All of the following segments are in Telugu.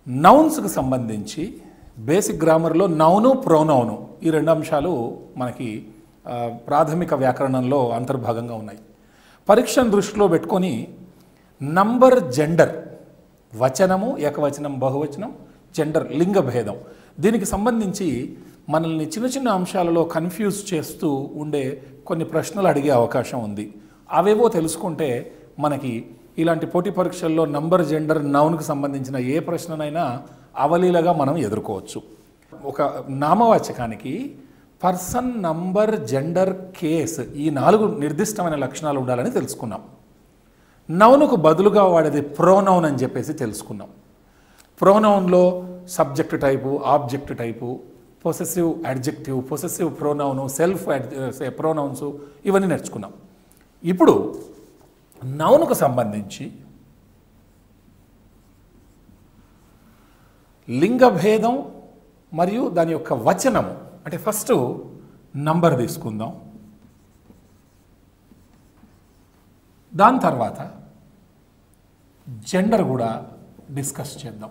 నౌన్స్కి సంబంధించి బేసిక్ గ్రామర్లో నౌను ప్రోనౌను ఈ రెండు అంశాలు మనకి ఆ, ప్రాథమిక వ్యాకరణంలో అంతర్భాగంగా ఉన్నాయి పరీక్షను దృష్టిలో పెట్టుకొని నంబర్ జెండర్ వచనము ఏకవచనం బహువచనం జెండర్ లింగ భేదం దీనికి సంబంధించి మనల్ని చిన్న చిన్న అంశాలలో కన్ఫ్యూజ్ చేస్తూ ఉండే కొన్ని ప్రశ్నలు అడిగే అవకాశం ఉంది అవేవో తెలుసుకుంటే మనకి ఇలాంటి పోటీ పరీక్షల్లో నంబర్ జెండర్ నౌన్కి సంబంధించిన ఏ ప్రశ్ననైనా అవలీలగా మనం ఎదుర్కోవచ్చు ఒక నామవాచకానికి పర్సన్ నంబర్ జెండర్ కేస్ ఈ నాలుగు నిర్దిష్టమైన లక్షణాలు ఉండాలని తెలుసుకున్నాం నౌనుకు బదులుగా వాడేది ప్రోనౌన్ అని చెప్పేసి తెలుసుకున్నాం ప్రోనౌన్లో subject type object type possessive adjective possessive pronoun self pronouns ఇవన్నీ నేర్చుకున్నాం ఇప్పుడు నౌనుకు సంబంధించి లింగభేదం మరియు దాని యొక్క వచనము అంటే ఫస్ట్ నంబర్ తీసుకుందాం దాని తర్వాత జెండర్ కూడా డిస్కస్ చేద్దాం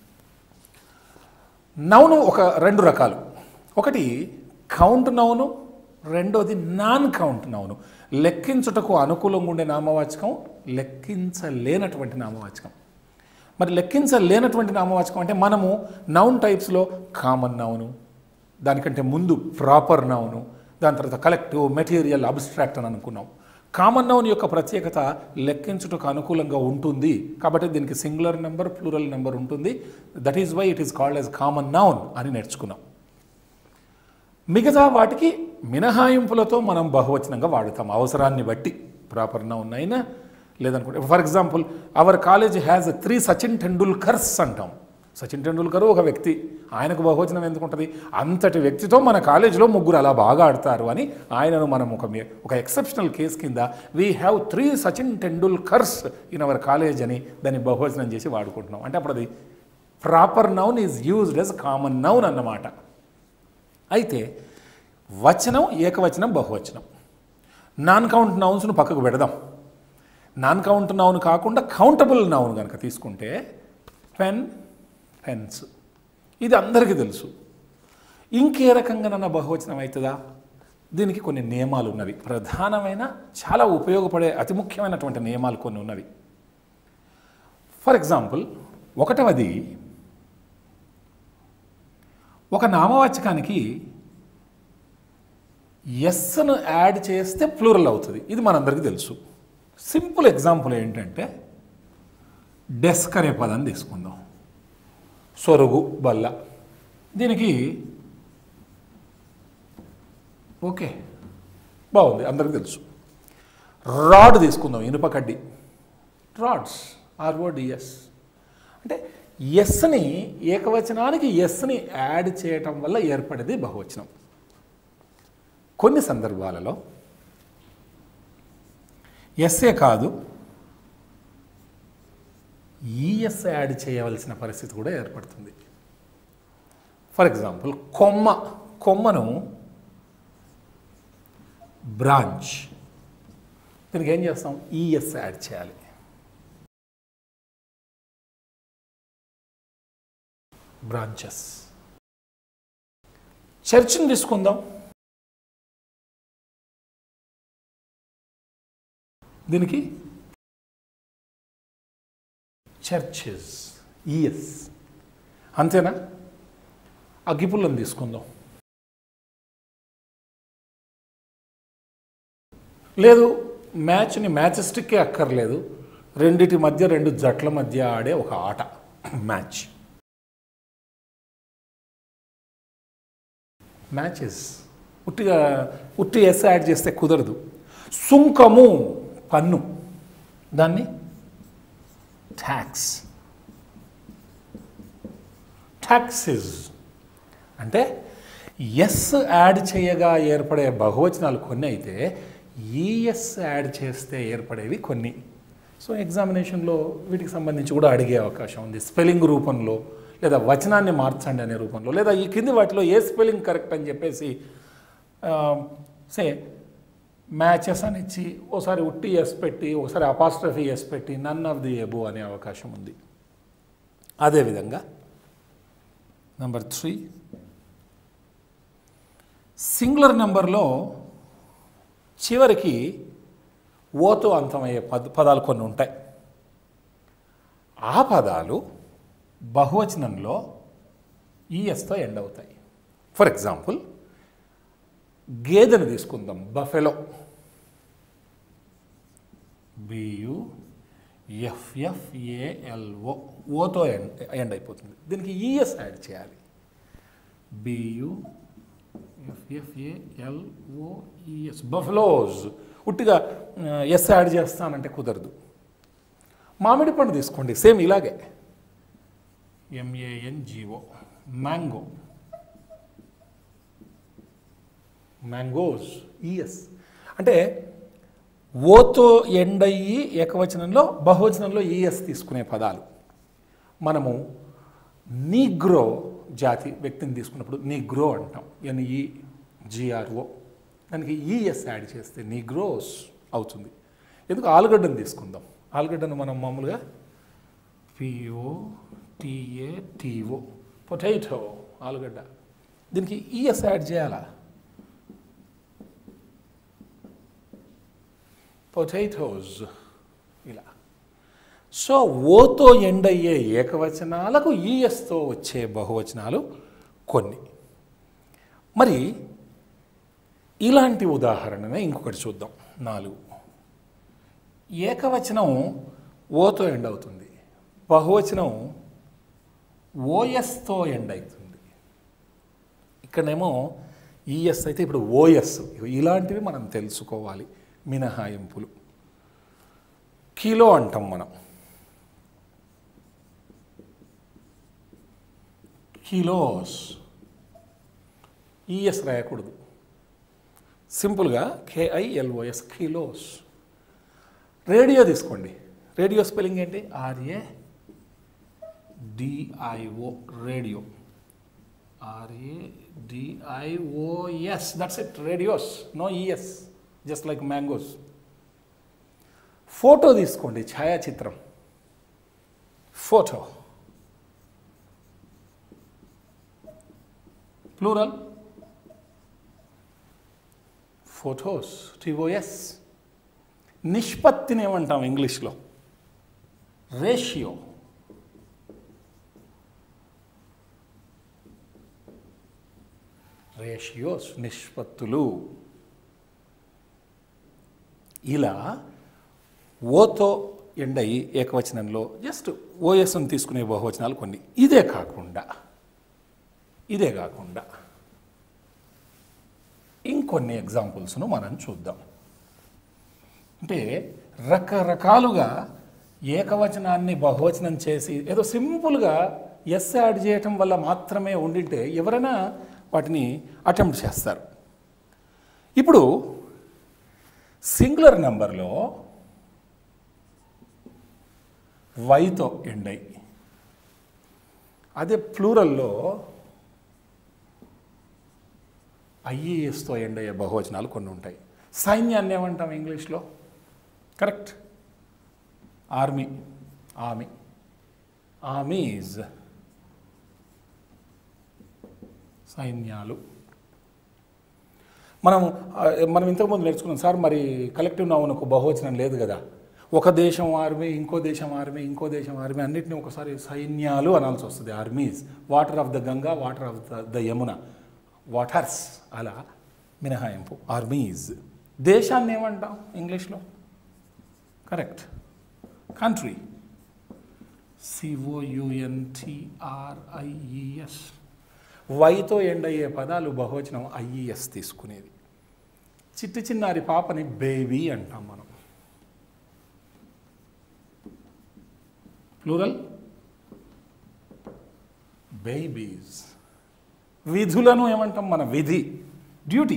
నౌను ఒక రెండు రకాలు ఒకటి కౌంట్ నౌను రెండోది నాన్ కౌంట్ నౌను లెక్కించుటకు అనుకూలంగా ఉండే నామవాచకం లెక్కించలేనటువంటి నామవాచకం మరి లెక్కించలేనటువంటి నామవాచకం అంటే మనము నౌన్ టైప్స్లో కామన్ నౌను దానికంటే ముందు ప్రాపర్ నౌను దాని తర్వాత కలెక్టివ్ మెటీరియల్ అబ్స్ట్రాక్ట్ అని అనుకున్నాం కామన్ నౌన్ యొక్క ప్రత్యేకత లెక్కించుటకు అనుకూలంగా ఉంటుంది కాబట్టి దీనికి సింగులర్ నెంబర్ ప్లూరల్ నెంబర్ ఉంటుంది that is why it is called as common noun అని నేర్చుకున్నాం మిగతా వాటికి మినహాయింపులతో మనం బహువచనంగా వాడుతాం అవసరాన్ని బట్టి ప్రాపర్ నౌన్ అయినా లేదనుకుంటే for example our college has three Sachin Tendulkars అంటాం సచిన్ టెండూల్కర్ ఒక వ్యక్తి ఆయనకు బహువచనం ఎందుకు ఉంటుంది అంతటి వ్యక్తితో మన కాలేజీలో ముగ్గురు అలా బాగా ఆడతారు అని ఆయనను మనం ఒక మీ- ఒక ఎక్సెప్షనల్ కేస్ కింద we have three Sachin Tendulkars in our college అని దాన్ని బహువచనం చేసి వాడుకుంటున్నాం అంటే అప్పుడు అది proper noun is used as common noun అన్నమాట అయితే వచనం ఏకవచనం బహువచనం నాన్ కౌంట్ నౌన్స్ను పక్కకు పెడదాం నాన్ కౌంట్ నౌన్ కాకుండా కౌంటబుల్ నౌన్ కనుక తీసుకుంటే పెన్ పెన్స్ ఇది అందరికీ తెలుసు ఇంకే రకంగానన్నా బహువచనం అవుతుందా దీనికి కొన్ని నియమాలు ఉన్నవి ప్రధానమైన చాలా ఉపయోగపడే అతి ముఖ్యమైనటువంటి నియమాలు కొన్ని ఉన్నవి ఫర్ ఎగ్జాంపుల్ ఒకటవది ఒక నామవాచకానికి ఎస్ను యాడ్ చేస్తే ప్లూరల్ అవుతుంది ఇది మనందరికీ తెలుసు సింపుల్ ఎగ్జాంపుల్ ఏంటంటే డెస్క్ అనే పదాన్ని తీసుకుందాం సొరుగు బల్ల దీనికి ఓకే బాగుంది అందరికీ తెలుసు రాడ్ తీసుకుందాం ఇనుప కడ్డి రాడ్స్ ఆర్ఓడిఎస్ అంటే ఎస్ని ఏకవచనానికి ఎస్ని యాడ్ చేయటం వల్ల ఏర్పడేది బహువచనం కొన్ని సందర్భాలలో ఎస్ఏ కాదు ఈఎస్ యాడ్ చేయవలసిన పరిస్థితి కూడా ఏర్పడుతుంది ఫర్ ఎగ్జాంపుల్ కొమ్మ కొమ్మను బ్రాంచ్ దీనికి ఏం చేస్తాం ఈఎస్ యాడ్ చేయాలి బ్రాంచెస్ చర్చిని తీసుకుందాం దీనికి చర్చెస్ ఈఎస్ అంతేనా అగ్గిపుల్లని తీసుకుందాం లేదు మ్యాచ్ని మ్యాచెస్టిక్కే అక్కర్లేదు రెండిటి మధ్య రెండు జట్ల మధ్య ఆడే ఒక ఆట మ్యాచ్ మ్యాచెస్ ఉట్టిగా ఉట్టి ఎస్ యాడ్ చేస్తే కుదరదు సుంకము పన్ను దాన్ని ట్యాక్స్ ట్యాక్సిస్ అంటే ఎస్ యాడ్ చేయగా ఏర్పడే బహువచనాలు కొన్ని అయితే ఈఎస్ యాడ్ చేస్తే ఏర్పడేవి కొన్ని సో ఎగ్జామినేషన్లో వీటికి సంబంధించి కూడా అడిగే అవకాశం ఉంది స్పెల్లింగ్ రూపంలో లేదా వచనాన్ని మార్చండి అనే రూపంలో లేదా ఈ కింది వాటిలో ఏ స్పెల్లింగ్ కరెక్ట్ అని చెప్పేసి సే మ్యాచెస్ అని ఇచ్చి ఓసారి ఉట్టి ఎస్ పెట్టి ఒకసారి అపాస్ట్రఫీ ఎస్ పెట్టి నన్ ఆఫ్ ది ఎబో అనే అవకాశం ఉంది అదేవిధంగా నెంబర్ త్రీ సింగులర్ నెంబర్లో చివరికి ఓతో అంతమయ్యే పద పదాలు కొన్ని ఉంటాయి ఆ పదాలు బహువచనంలో ఈఎస్తో ఎండ్ అవుతాయి ఫర్ ఎగ్జాంపుల్ గేదెను తీసుకుందాం బఫెలో బియు ఎఫ్ఎఫ్ఏఎల్ఓ ఓతో ఎండ్ ఎండ్ అయిపోతుంది దీనికి ఈఎస్ యాడ్ చేయాలి బియు ఎఫ్ఎఫ్ఏఎల్ఓఈఎస్ బఫలోస్ ఉట్టిగా ఎస్ యాడ్ చేస్తానంటే కుదరదు మామిడి పండు తీసుకోండి సేమ్ ఇలాగే ఎంఏఎన్జిఓ మ్యాంగో మ్యాంగోస్ ఈఎస్ అంటే ఓతో ఎండ్ అయ్యి ఏకవచనంలో బహువచనంలో ఈఎస్ తీసుకునే పదాలు మనము నీగ్రో జాతి వ్యక్తిని తీసుకున్నప్పుడు నీగ్రో అంటాం ఎన్ఈ జిఆర్ఓ దానికి ఈఎస్ యాడ్ చేస్తే నీగ్రోస్ అవుతుంది ఎందుకు ఆలుగడ్డను తీసుకుందాం ఆలుగడ్డను మనం మామూలుగా పిఓ టిఏ టీఓ పొటాటో ఆలుగడ్డ దీనికి ఈఎస్ యాడ్ చేయాలా పొటాటోస్ ఇలా సో ఓతో ఎండ్ అయ్యే ఏకవచనాలకు ఈఎస్తో వచ్చే బహువచనాలు కొన్ని మరి ఇలాంటి ఉదాహరణనే ఇంకొకటి చూద్దాం నాలుగు ఏకవచనం ఓతో ఎండ్ అవుతుంది బహువచనం ఓఎస్తో ఎండ్ అవుతుంది ఇక్కడనేమో ఈఎస్ అయితే ఇప్పుడు ఓఎస్ ఇలాంటివి మనం తెలుసుకోవాలి మినహాయింపులు కిలో అంటాం మనం కిలోస్ ఈఎస్ రాయకూడదు సింపుల్గా కేఐఎల్ఓఎస్ కిలోస్ రేడియో తీసుకోండి రేడియో స్పెల్లింగ్ ఏంటి R A D I O radio R A D I O S that's it radios no E S just like mangoes photo తీసుకోండి ఛాయాచిత్రం ఫోటో ప్లూరల్ ఫోటోస్ టిఓఎస్ నిష్పత్తిని ఏమంటాం ఇంగ్లీష్లో రేషియో రేషియోస్ నిష్పత్తులు ఇలా ఓతో ఎండ్ అయ్యి ఏకవచనంలో జస్ట్ ఓఎస్ని తీసుకునే బహువచనాలు కొన్ని ఇదే కాకుండా ఇదే కాకుండా ఇంకొన్ని ఎగ్జాంపుల్స్ను మనం చూద్దాం అంటే రకరకాలుగా ఏకవచనాన్ని బహువచనం చేసి ఏదో సింపుల్గా ఎస్ యాడ్ చేయటం వల్ల మాత్రమే ఉండింటే ఎవరైనా వాటిని అటెంప్ట్ చేస్తారు ఇప్పుడు సింగులర్ నెంబర్లో వైతో ఎండ్ అయ్యి అదే ప్లూరల్లో ఐఏఎస్తో ఎండ్ అయ్యే బహువచనాలు కొన్ని ఉంటాయి సైన్యాన్ని ఏమంటాం ఇంగ్లీష్లో కరెక్ట్ ఆర్మీ ఆర్మీ ఆర్మీస్ సైన్యాలు మనం ఆ, మనం ఇంతకుముందు నేర్చుకున్నాం సార్ మరి కలెక్టివ్ నౌన్కు బహువచనం లేదు కదా ఒక దేశం ఆర్మీ ఇంకో దేశం ఆర్మీ ఇంకో దేశం ఆర్మీ అన్నిటిని ఒకసారి సైన్యాలు అనాల్సి వస్తుంది armies water of the Ganga water of the the Yamuna waters అలా మినహాయింపు ఆర్మీస్ దేశాన్ని ఏమంటాం ఇంగ్లీష్లో కరెక్ట్ కంట్రీ సిఓయుఎన్టిఆర్ఐఈఎస్ వైతో ఎండ్ అయ్యే పదాలు బహువచనం ఐఈఎస్ తీసుకునేది చిట్టి చిన్నారి పాపని బేబీ అంటాం మనం ప్లూరల్ బేబీస్ విధులను ఏమంటాం మన విధి డ్యూటీ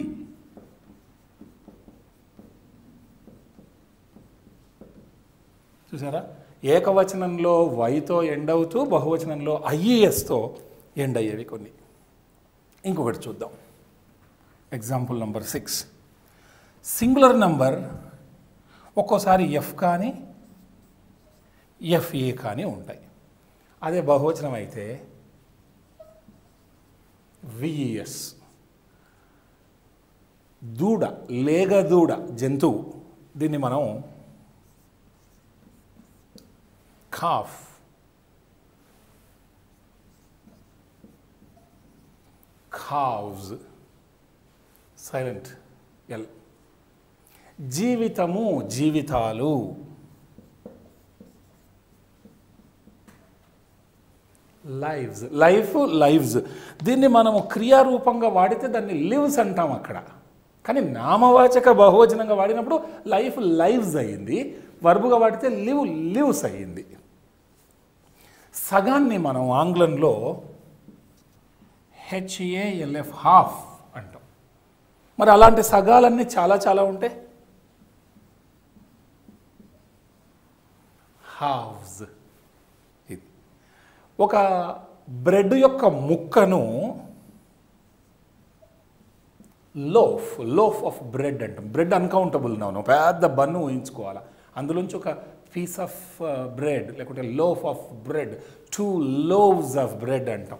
చూసారా ఏకవచనంలో వైతో ఎండ్ అవుతూ బహువచనంలో ఐఈఎస్తో ఎండ్ అయ్యేవి కొన్ని ఇంకొకటి చూద్దాం example number six singular number ఒక్కోసారి ఎఫ్ కానీ ఎఫ్ఏ కానీ ఉంటాయి అదే బహువచనం అయితే విఈఎస్ దూడ లేగదూడ జంతువు దీన్ని మనం కాఫ్ కావ్స్ సైలెంట్ ఎల్ జీవితము జీవితాలు లైవ్స్ లైఫ్ లైవ్స్ దీన్ని మనము క్రియారూపంగా వాడితే దాన్ని లివ్స్ అంటాం అక్కడ కానీ నామవాచక బహువచనంగా వాడినప్పుడు లైఫ్ లైవ్స్ అయ్యింది వర్బుగా వాడితే లివ్ లివ్స్ అయ్యింది సగాన్ని మనం ఆంగ్లంలో హెచ్ఏఎల్ఎఫ్ హాఫ్ అంటాం మరి అలాంటి సగాలన్నీ చాలా చాలా ఉంటాయి హావ్స్ ఇది ఒక బ్రెడ్ యొక్క ముక్కను లోఫ్ లోఫ్ ఆఫ్ బ్రెడ్ అంటాం బ్రెడ్ అన్కౌంటబుల్ నౌను పెద్ద బన్ను ఊహించుకోవాలి అందులోంచి ఒక పీస్ ఆఫ్ బ్రెడ్ లేకుంటే loaf of bread two loaves of bread అంటాం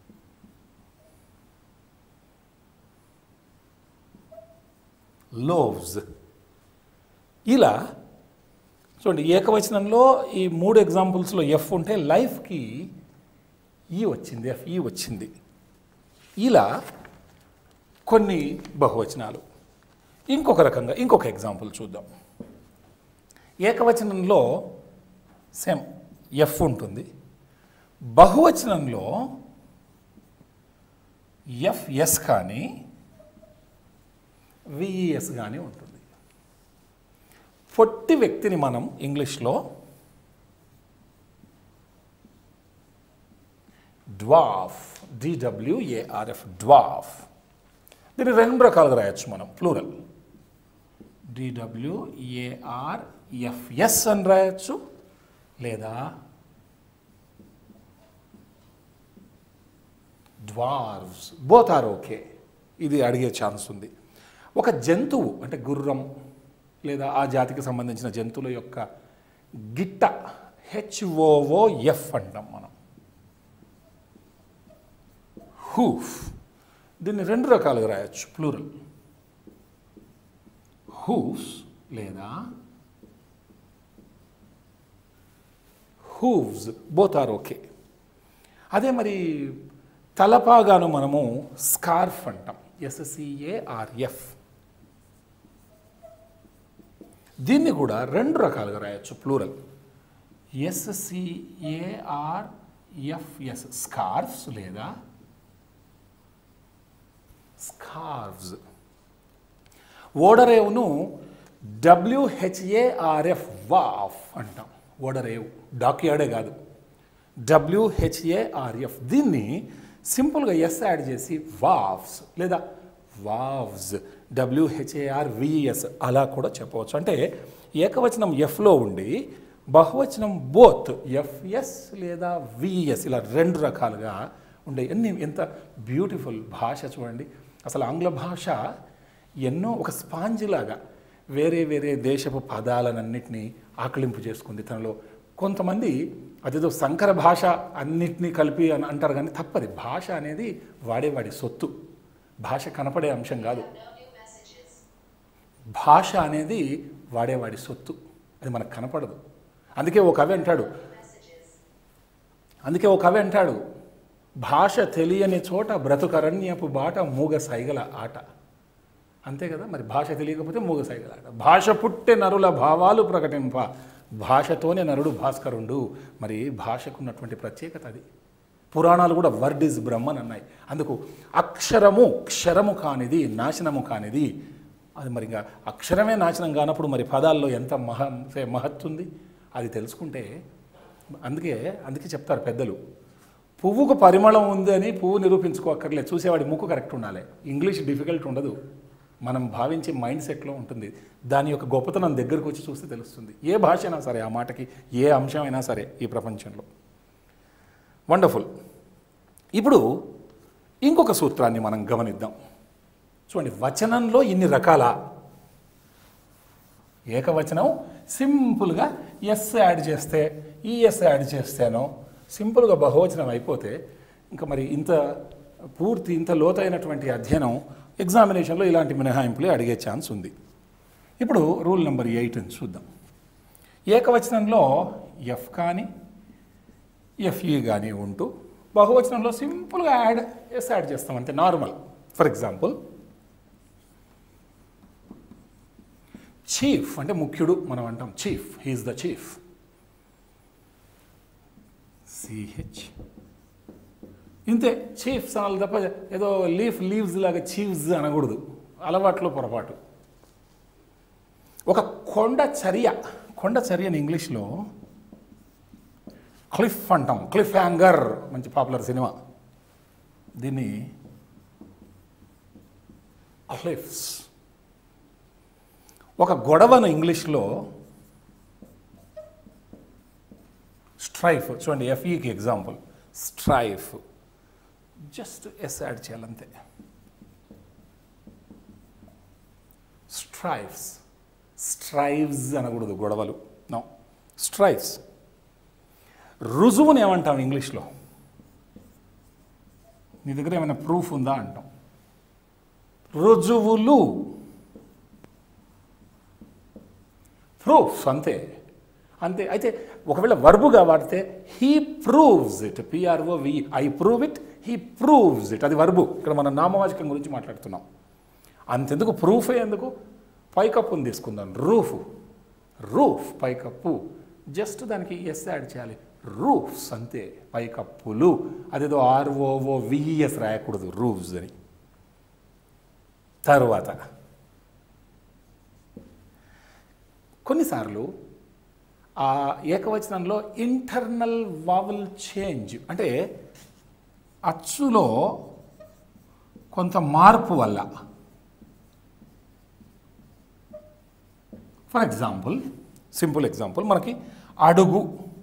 లోవ్స్ ఇలా చూడండి ఏకవచనంలో ఈ మూడు ఎగ్జాంపుల్స్లో ఎఫ్ ఉంటే లైఫ్కి ఈ వచ్చింది ఎఫ్ ఈ వచ్చింది ఇలా కొన్ని బహువచనాలు ఇంకొక రకంగా ఇంకొక ఎగ్జాంపుల్ చూద్దాం ఏకవచనంలో సేమ్ ఎఫ్ ఉంటుంది బహువచనంలో ఎఫ్ ఎస్ కానీ విఈఎస్ కానీ ఉంటుంది పొట్టి వ్యక్తిని మనం ఇంగ్లీష్లో డ్వాఫ్ డిడబ్ల్యూఏఆర్ఎఫ్ డ్వాఫ్ దీన్ని రెండు రకాలుగా రాయొచ్చు మనం ప్లూరల్ డిడబ్ల్యూఏఆర్ఎఫ్ఎస్ అని రాయొచ్చు లేదా డ్వార్వ్స్ బోత్ ఆర్ ఓకే ఇది అడిగే ఛాన్స్ ఉంది ఒక జంతువు అంటే గుర్రం లేదా ఆ జాతికి సంబంధించిన జంతువుల యొక్క గిట్ట హెచ్ఓఓ ఎఫ్ అంటాం మనం హూఫ్ దీన్ని రెండు రకాలుగా రాయొచ్చు ప్లూరల్ హూఫ్స్ లేదా హూవ్స్ బోత్ ఆర్ ఓకే అదే మరి తలపాగాను మనము స్కార్ఫ్ అంటాం ఎస్సిఏఆర్ఎఫ్ దీన్ని కూడా రెండు రకాలుగా రాయొచ్చు ప్లూరల్ ఎస్సిఏఆర్ఎఫ్ఎస్ స్కార్ఫ్స్ లేదా స్కార్వ్స్ ఓడరేవును డబ్ల్యూహెచ్ఏఆర్ఎఫ్ వాఫ్ అంటాం ఓడరేవు డాక్యార్డే కాదు డబ్ల్యూహెచ్ఏఆర్ఎఫ్ దీన్ని సింపుల్గా ఎస్ యాడ్ చేసి వావ్స్ లేదా వావ్స్ డబ్ల్యూహెచ్ఏఆర్ విఎస్ అలా కూడా చెప్పవచ్చు అంటే ఏకవచనం ఎఫ్లో ఉండి బహువచనం బోత్ ఎఫ్ఎస్ లేదా విఎస్ ఇలా రెండు రకాలుగా ఉండే ఎన్ని ఎంత బ్యూటిఫుల్ భాష చూడండి అసలు ఆంగ్ల భాష ఎన్నో ఒక స్పాంజ్ లాగా వేరే వేరే దేశపు పదాలన్నింటినీ ఆకలింపు చేసుకుంది తనలో కొంతమంది అదేదో సంకర భాష అన్నిటినీ కలిపి అని అంటారు కానీ తప్పది భాష అనేది వాడేవాడి సొత్తు భాష కనపడే అంశం కాదు భాష అనేది వాడేవాడి సొత్తు అది మనకు కనపడదు అందుకే ఒక కవి అంటాడు అందుకే ఒక కవి అంటాడు భాష తెలియని చోట బ్రతుకరణ్యపు బాట మూగ సైగల ఆట అంతే కదా మరి భాష తెలియకపోతే మూగ సైగల ఆట భాష పుట్టే నరుల భావాలు ప్రకటింప భాషతోనే నరుడు భాస్కరుండు మరి భాషకున్నటువంటి ప్రత్యేకత అది పురాణాలు కూడా వర్డ్ ఇస్ బ్రహ్మన్ అన్నాయి అందుకు అక్షరము క్షరము కానిది నాశనము కానిది అది మరి ఇంకా అక్షరమే నాశనం కానప్పుడు మరి పదాల్లో ఎంత మహ మహత్తుంది అది తెలుసుకుంటే అందుకే అందుకే చెప్తారు పెద్దలు పువ్వుకు పరిమళం ఉంది అని పువ్వు నిరూపించుకోక్కర్లేదు చూసేవాడి ముక్కు కరెక్ట్ ఉండాలి ఇంగ్లీష్ డిఫికల్ట్ ఉండదు మనం భావించే మైండ్ సెట్లో ఉంటుంది దాని యొక్క గొప్పతనం దగ్గరకు వచ్చి చూస్తే తెలుస్తుంది ఏ భాష అయినా సరే ఆ మాటకి ఏ అంశమైనా సరే ఈ ప్రపంచంలో వండర్ఫుల్ ఇప్పుడు ఇంకొక సూత్రాన్ని మనం గమనిద్దాం చూడండి వచనంలో ఇన్ని రకాల ఏకవచనం సింపుల్గా ఎస్ యాడ్ చేస్తే ఈ ఎస్ యాడ్ చేస్తేనో సింపుల్గా బహువచనం అయిపోతే ఇంకా మరి ఇంత పూర్తి ఇంత లోతైనటువంటి అధ్యయనం ఎగ్జామినేషన్లో ఇలాంటి మినహాయింపులే అడిగే ఛాన్స్ ఉంది ఇప్పుడు రూల్ నెంబర్ ఎయిట్ని చూద్దాం ఏకవచనంలో ఎఫ్ కానీ ఎఫ్ఈ కానీ ఉంటూ బహువచనంలో సింపుల్గా యాడ్ ఎస్ యాడ్ చేస్తాం అంతే నార్మల్ ఫర్ ఎగ్జాంపుల్ చీఫ్ అంటే ముఖ్యుడు మనం అంటాం chief he is the chief C H ఇంతే చీఫ్స్ అనాలి తప్ప ఏదో లీఫ్ లీవ్స్ లాగా చీఫ్స్ అనకూడదు అలవాట్లో పొరపాటు ఒక కొండ చర్య కొండ చర్యని ఇంగ్లీష్లో క్లిఫ్ అంటాం క్లిఫ్ హ్యాంగర్ మంచి పాపులర్ సినిమా దీన్ని క్లిఫ్స్ ఒక గొడవను ఇంగ్లీష్లో స్ట్రైఫ్ చూడండి ఎఫ్ఈకి example strife just S add చేయాలంతే స్ట్రైఫ్స్ స్ట్రైవ్స్ అనకూడదు గొడవలు నో స్ట్రైవ్స్ రుజువుని ఏమంటాం ఇంగ్లీష్లో నీ దగ్గర ఏమైనా ప్రూఫ్ ఉందా అంటాం రుజువులు ప్రూఫ్స్ అంతే అంతే అయితే ఒకవేళ వర్బుగా వాడితే he proves it P R O V I prove it he proves it అది వర్బు ఇక్కడ మనం నామవాచకం గురించి మాట్లాడుతున్నాం అంతెందుకు ప్రూఫే ఎందుకు పైకప్పుని తీసుకుందాం రూఫ్ రూఫ్ పైకప్పు జస్ట్ దానికి ఎస్ యాడ్ చేయాలి రూఫ్స్ అంతే పైకప్పులు అదేదో ఆర్ఓఓ విఈఎస్ రాయకూడదు రూఫ్స్ అని తరువాత కొన్నిసార్లు ఆ ఏకవచనంలో ఇంటర్నల్ వావల్ చేంజ్ అంటే అచ్చులో కొంత మార్పు వల్ల ఫర్ ఎగ్జాంపుల్ సింపుల్ ఎగ్జాంపుల్ మనకి అడుగు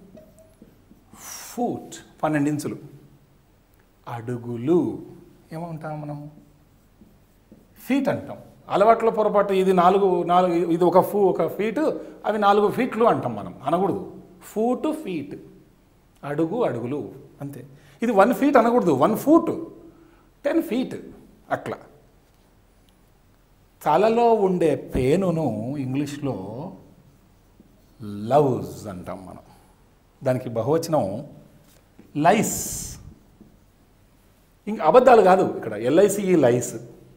ఫూట్ పన్నెండు ఇంచులు అడుగులు ఏమంటాం మనం ఫీట్ అంటాం అలవాట్లో పొరపాటు ఇది నాలుగు నాలుగు ఇది ఒక ఫూ ఒక ఫీట్ అవి నాలుగు ఫీట్లు అంటాం మనం అనకూడదు ఫూట్ ఫీట్ అడుగు అడుగులు అంతే ఇది వన్ ఫీట్ అనకూడదు వన్ ఫూట్ టెన్ ఫీట్ అట్లా తలలో ఉండే పేనును ఇంగ్లీష్లో లవ్స్ అంటాం మనం దానికి బహువచనం లైస్ ఇంక అబద్ధాలు కాదు ఇక్కడ L I C E lice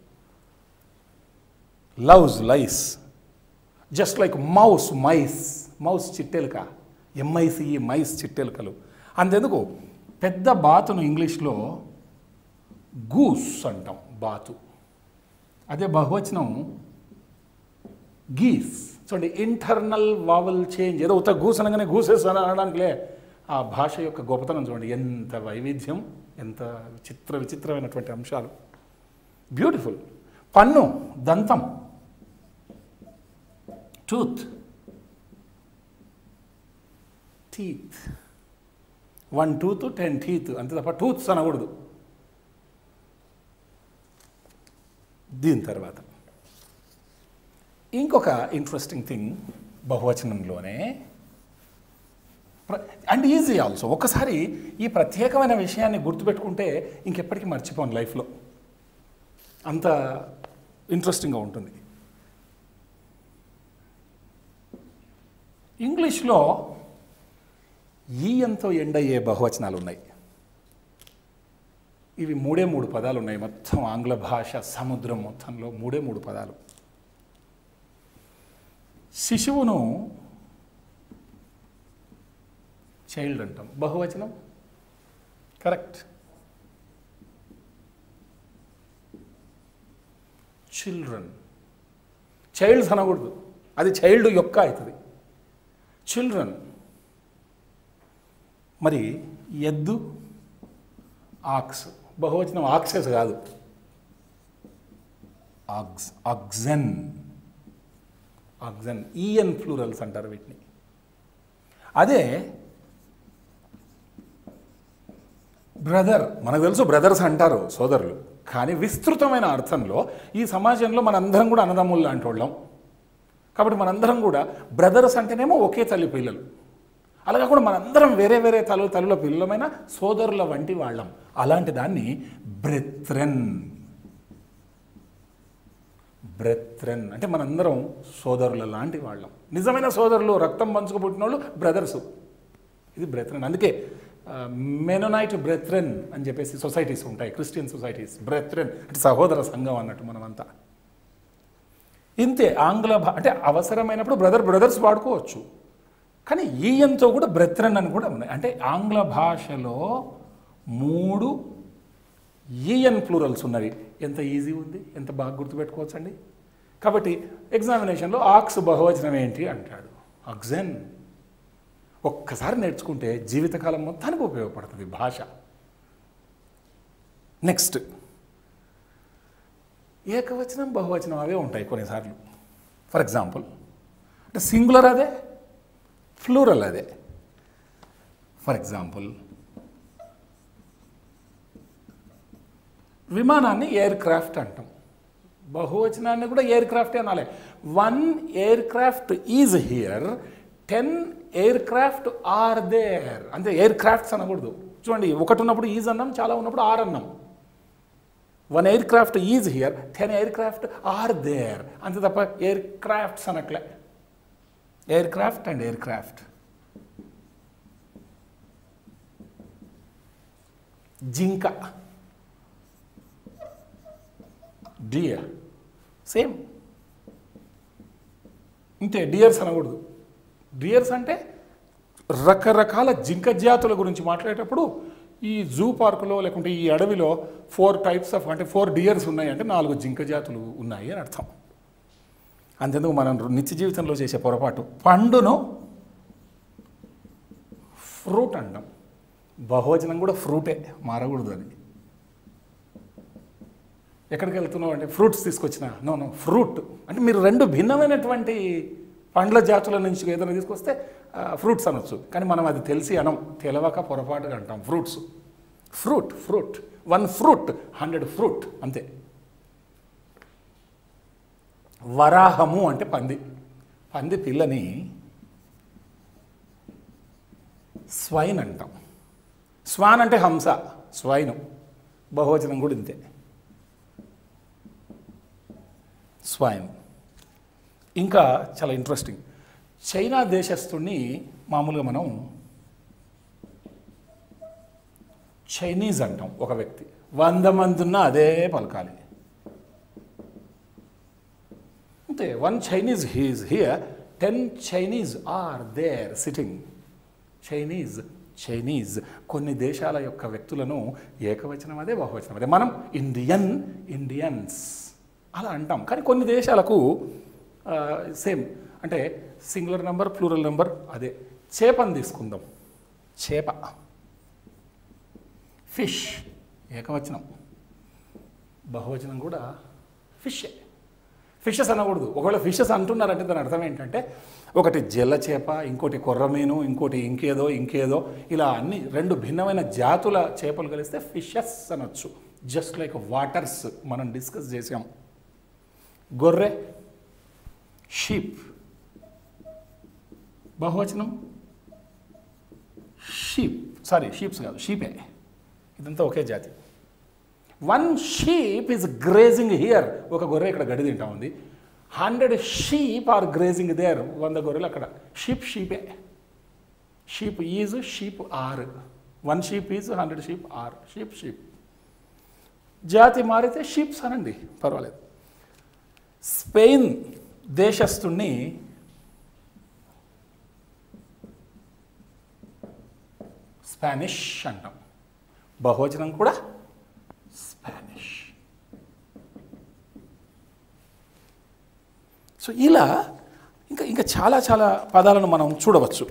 louse lice just like mouse mice mouse చిట్టెలుక ఎంఐసిఈ మైస్ చిట్టెలుకలు అంతెందుకు పెద్ద బాతును ఇంగ్లీష్లో గూస్ అంటాం బాతు అదే బహువచనం గీస్ చూడండి ఇంటర్నల్ వావల్ చేంజ్ ఏదో ఉత్త గూస్ అనగానే గూసెస్ అని అనడానికిలే ఆ భాష యొక్క గొప్పతనం చూడండి ఎంత వైవిధ్యం ఎంత విచిత్ర విచిత్రమైనటువంటి అంశాలు బ్యూటిఫుల్ పన్ను దంతం tooth teeth one tooth ten teeth అంతే తప్ప టూత్స్ అనకూడదు దీని తర్వాత ఇంకొక ఇంట్రెస్టింగ్ థింగ్ బహువచనంలోనే అండ్ ఈజీ ఆల్సో ఒకసారి ఈ ప్రత్యేకమైన విషయాన్ని గుర్తుపెట్టుకుంటే ఇంకెప్పటికీ మర్చిపోను లైఫ్లో అంత ఇంట్రెస్టింగ్గా ఉంటుంది ఇంగ్లీష్లో ఈయంతో ఎండ్ అయ్యే బహువచనాలు ఉన్నాయి ఇవి మూడే మూడు పదాలు ఉన్నాయి మొత్తం ఆంగ్ల భాష సముద్రం మొత్తంలో మూడే మూడు పదాలు శిశువును చైల్డ్ అంటాం బహువచనం కరెక్ట్ చిల్డ్రన్ చైల్డ్స్ అనకూడదు అది చైల్డ్ యొక్క అవుతుంది చిల్డ్రన్ మరి ఎద్దు ఆక్స్ బహువచనం ఆక్సెస్ కాదు ox oxen oxen E N plurals అంటారు వీటిని అదే బ్రదర్ మనకు తెలుసు బ్రదర్స్ అంటారు సోదరులు కానీ విస్తృతమైన అర్థంలో ఈ సమాజంలో మనందరం కూడా అన్నదమ్ములు లాంటి వాళ్ళం కాబట్టి మనందరం కూడా బ్రదర్స్ అంటేనేమో ఒకే తల్లి పిల్లలు అలాగా కూడా మనందరం వేరే వేరే తల్లు తల్లుల పిల్లలమైన సోదరుల వంటి వాళ్ళం అలాంటి దాన్ని బ్రెత్రెన్ బ్రెత్రెన్ అంటే మనందరం సోదరుల లాంటి వాళ్ళం నిజమైన సోదరులు రక్తం పంచుకు పుట్టిన వాళ్ళు బ్రదర్స్ ఇది బ్రెత్రెన్ అందుకే మెనోనైట్ బ్రెత్రెన్ అని చెప్పేసి సొసైటీస్ ఉంటాయి క్రిస్టియన్ సొసైటీస్ బ్రెత్రెన్ అంటే సహోదర సంఘం అన్నట్టు మనమంతా ఇంతే ఆంగ్ల భా అంటే అవసరమైనప్పుడు బ్రదర్ బ్రదర్స్ వాడుకోవచ్చు కానీ ఈయంతో కూడా బ్రెత్రెన్ అని కూడా ఉన్నాయి అంటే ఆంగ్ల భాషలో మూడు ఈఎన్ ప్లూరల్స్ ఉన్నవి ఎంత ఈజీ ఉంది ఎంత బాగా గుర్తుపెట్టుకోవచ్చండి కాబట్టి ఎగ్జామినేషన్లో ఆక్స్ బహువచనం ఏంటి అంటాడు అక్సెన్ ఒక్కసారి నేర్చుకుంటే జీవితకాలం మొత్తానికి ఉపయోగపడుతుంది భాష నెక్స్ట్ ఏకవచనం బహువచనం అవే ఉంటాయి కొన్నిసార్లు ఫర్ ఎగ్జాంపుల్ అంటే సింగులర్ అదే ఫ్లూరల్ అదే ఫర్ ఎగ్జాంపుల్ విమానాన్ని ఎయిర్ క్రాఫ్ట్ అంటాం బహువచనాన్ని కూడా ఎయిర్ క్రాఫ్ట్ అనాలి one aircraft is here ten aircraft are there అంటే ఎయిర్ క్రాఫ్ట్స్ అనకూడదు చూడండి ఒకటి ఉన్నప్పుడు ఈజ్ అన్నాం చాలా ఉన్నప్పుడు ఆర్ అన్నాం one aircraft is here ten aircraft are there అంతే తప్ప ఎయిర్ క్రాఫ్ట్స్ అనట్లే aircraft and aircraft జింక డియర్ సేమ్ ఇంతే డియర్స్ అనకూడదు డియర్స్ అంటే రకరకాల జింక జాతుల గురించి మాట్లాడేటప్పుడు ఈ జూ పార్కులో లేకుంటే ఈ అడవిలో ఫోర్ టైప్స్ ఆఫ్ అంటే ఫోర్ డియర్స్ ఉన్నాయి అంటే నాలుగు జింక జాతులు ఉన్నాయి అని అర్థం అంతెందుకు మనం నిత్య జీవితంలో చేసే పొరపాటు పండును ఫ్రూట్ అంటాం బహువచనం కూడా ఫ్రూటే మారకూడదు అది ఎక్కడికి వెళ్తున్నావు అంటే ఫ్రూట్స్ తీసుకొచ్చిన నో నో ఫ్రూట్ అంటే మీరు రెండు భిన్నమైనటువంటి పండ్ల జాతుల నుంచి ఏదైనా తీసుకొస్తే ఫ్రూట్స్ అనొచ్చు కానీ మనం అది తెలిసి అనం తెలవక పొరపాటుగా అంటాం fruits fruit fruit one fruit hundred fruit అంతే వరాహము అంటే పంది పంది పిల్లని స్వైన్ అంటాం స్వాన్ అంటే హంస స్వైను బహువచనం కూడా ఇంతే స్వైన్ ఇంకా చాలా ఇంట్రెస్టింగ్ చైనా దేశస్తుడిని మామూలుగా మనం చైనీస్ అంటాం ఒక వ్యక్తి వంద మంది ఉన్నా అదే పలకాలి అంతే one Chinese he's here ten Chinese are there sitting Chinese Chinese కొన్ని దేశాల యొక్క వ్యక్తులను ఏకవచనం అదే బహువచనం అదే మనం ఇండియన్ ఇండియన్స్ అలా అంటాం కానీ కొన్ని దేశాలకు సేమ్ అంటే సింగులర్ నెంబర్ ప్లూరల్ నెంబర్ అదే చేపని తీసుకుందాం చేప ఫిష్ ఏకవచనం బహువచనం కూడా ఫిషే ఫిషెస్ అనకూడదు ఒకవేళ ఫిషెస్ అంటున్నారంటే దాని అర్థం ఏంటంటే ఒకటి జల్ల చేప ఇంకోటి కొర్రమీను ఇంకోటి ఇంకేదో ఇంకేదో ఇలా అన్ని రెండు భిన్నమైన జాతుల చేపలు కలిస్తే ఫిషెస్ అనొచ్చు జస్ట్ లైక్ వాటర్స్ మనం డిస్కస్ చేసాం గొర్రె షీప్ బహువచనం షీప్ సారీ షీప్స్ కాదు షీపే ఇదంతా ఒకే జాతి one sheep is grazing here ఒక గొర్రె ఇక్కడ గడి తింటా ఉంది hundred sheep are grazing there వంద గొర్రెలు అక్కడ షీప్ షీపే sheep is sheep are one sheep is hundred sheep are sheep sheep జాతి మారితే షీప్స్ అనండి పర్వాలేదు స్పెయిన్ దేశస్తుణ్ణి స్పానిష్ అంటాం బహువచనం కూడా స్పానిష్ సో ఇలా ఇంకా ఇంకా చాలా చాలా పదాలను మనం చూడవచ్చు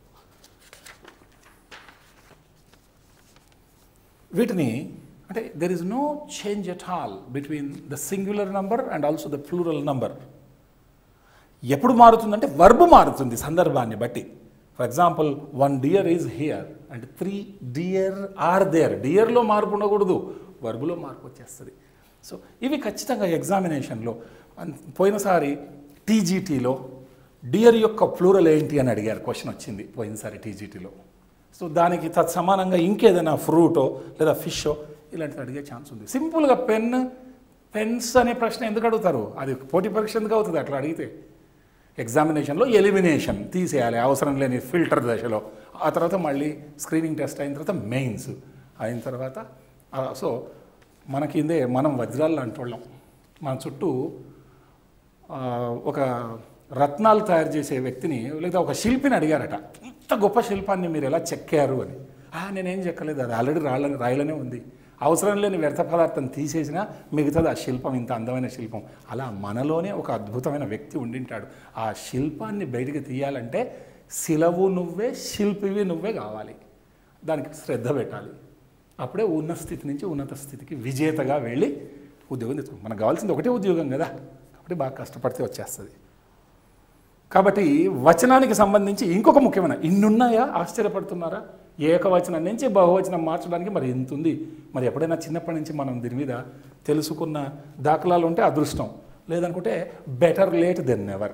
వీటిని అంటే there is no change at all between the singular number and also the plural number ఎప్పుడు మారుతుందంటే వర్బ్ మారుతుంది సందర్భాన్ని బట్టి for example one deer is here అంటే త్రీ డియర్ ఆర్ దేర్ డియర్లో మార్పు ఉండకూడదు వర్బులో మార్పు వచ్చేస్తుంది సో ఇవి ఖచ్చితంగా ఎగ్జామినేషన్లో అన్- పోయినసారి టీజీటీలో డియర్ యొక్క ప్లూరల్ ఏంటి అని అడిగారు క్వశ్చన్ వచ్చింది పోయినసారి టీజీటీలో సో దానికి తత్సమానంగా ఇంకేదైనా ఫ్రూటో లేదా ఫిషో ఇలాంటివి అడిగే ఛాన్స్ ఉంది సింపుల్గా పెన్ పెన్స్ అనే ప్రశ్న ఎందుకు అడుగుతారు అది పోటీ పరీక్ష ఎందుకు అవుతుంది అట్లా అడిగితే ఎగ్జామినేషన్లో ఎలిమినేషన్ తీసేయాలి అవసరం లేని ఫిల్టర్ దశలో ఆ తర్వాత మళ్ళీ స్క్రీనింగ్ టెస్ట్ అయిన తర్వాత మెయిన్స్ అయిన తర్వాత ఆ, సో మనకిందే మనం వజ్రాలు అంటోళ్ళం మన చుట్టూ ఆ, ఒక రత్నాలు తయారు చేసే వ్యక్తిని లేదా ఒక శిల్పిని అడిగారట ఇంత గొప్ప శిల్పాన్ని మీరు ఎలా చెక్కారు అని "ఆ, నేనేం చెక్కలేదు అది ఆల్రెడీ రాళ్ళని రాయలనే ఉంది అవసరం లేని వ్యర్థ పదార్థం తీసేసినా మిగతాది ఆ శిల్పం ఇంత అందమైన శిల్పం అలా మనలోనే ఒక అద్భుతమైన వ్యక్తి ఉండింటాడు ఆ శిల్పాన్ని బయటికి తీయాలంటే శిలవు నువ్వే శిల్పివి నువ్వే కావాలి దానికి శ్రద్ధ పెట్టాలి అప్పుడే ఉన్న స్థితి నుంచి ఉన్నత స్థితికి విజేతగా వెళ్ళి ఉద్యోగం తెచ్చుకో మనకు కావాల్సింది ఒకటే ఉద్యోగం కదా కాబట్టి బాగా కష్టపడితే వచ్చేస్తుంది కాబట్టి వచనానికి సంబంధించి ఇంకొక ముఖ్యమైన ఇన్నున్నాయా ఆశ్చర్యపడుతున్నారా ఏకవచనం నుంచి బహువచనం మార్చడానికి మరి ఇంత ఉంది మరి ఎప్పుడైనా చిన్నప్పటి నుంచి మనం దీని మీద తెలుసుకున్న దాఖలాలు ఉంటే అదృష్టం లేదనుకుంటే బెటర్ లేట్ దెన్ నెవర్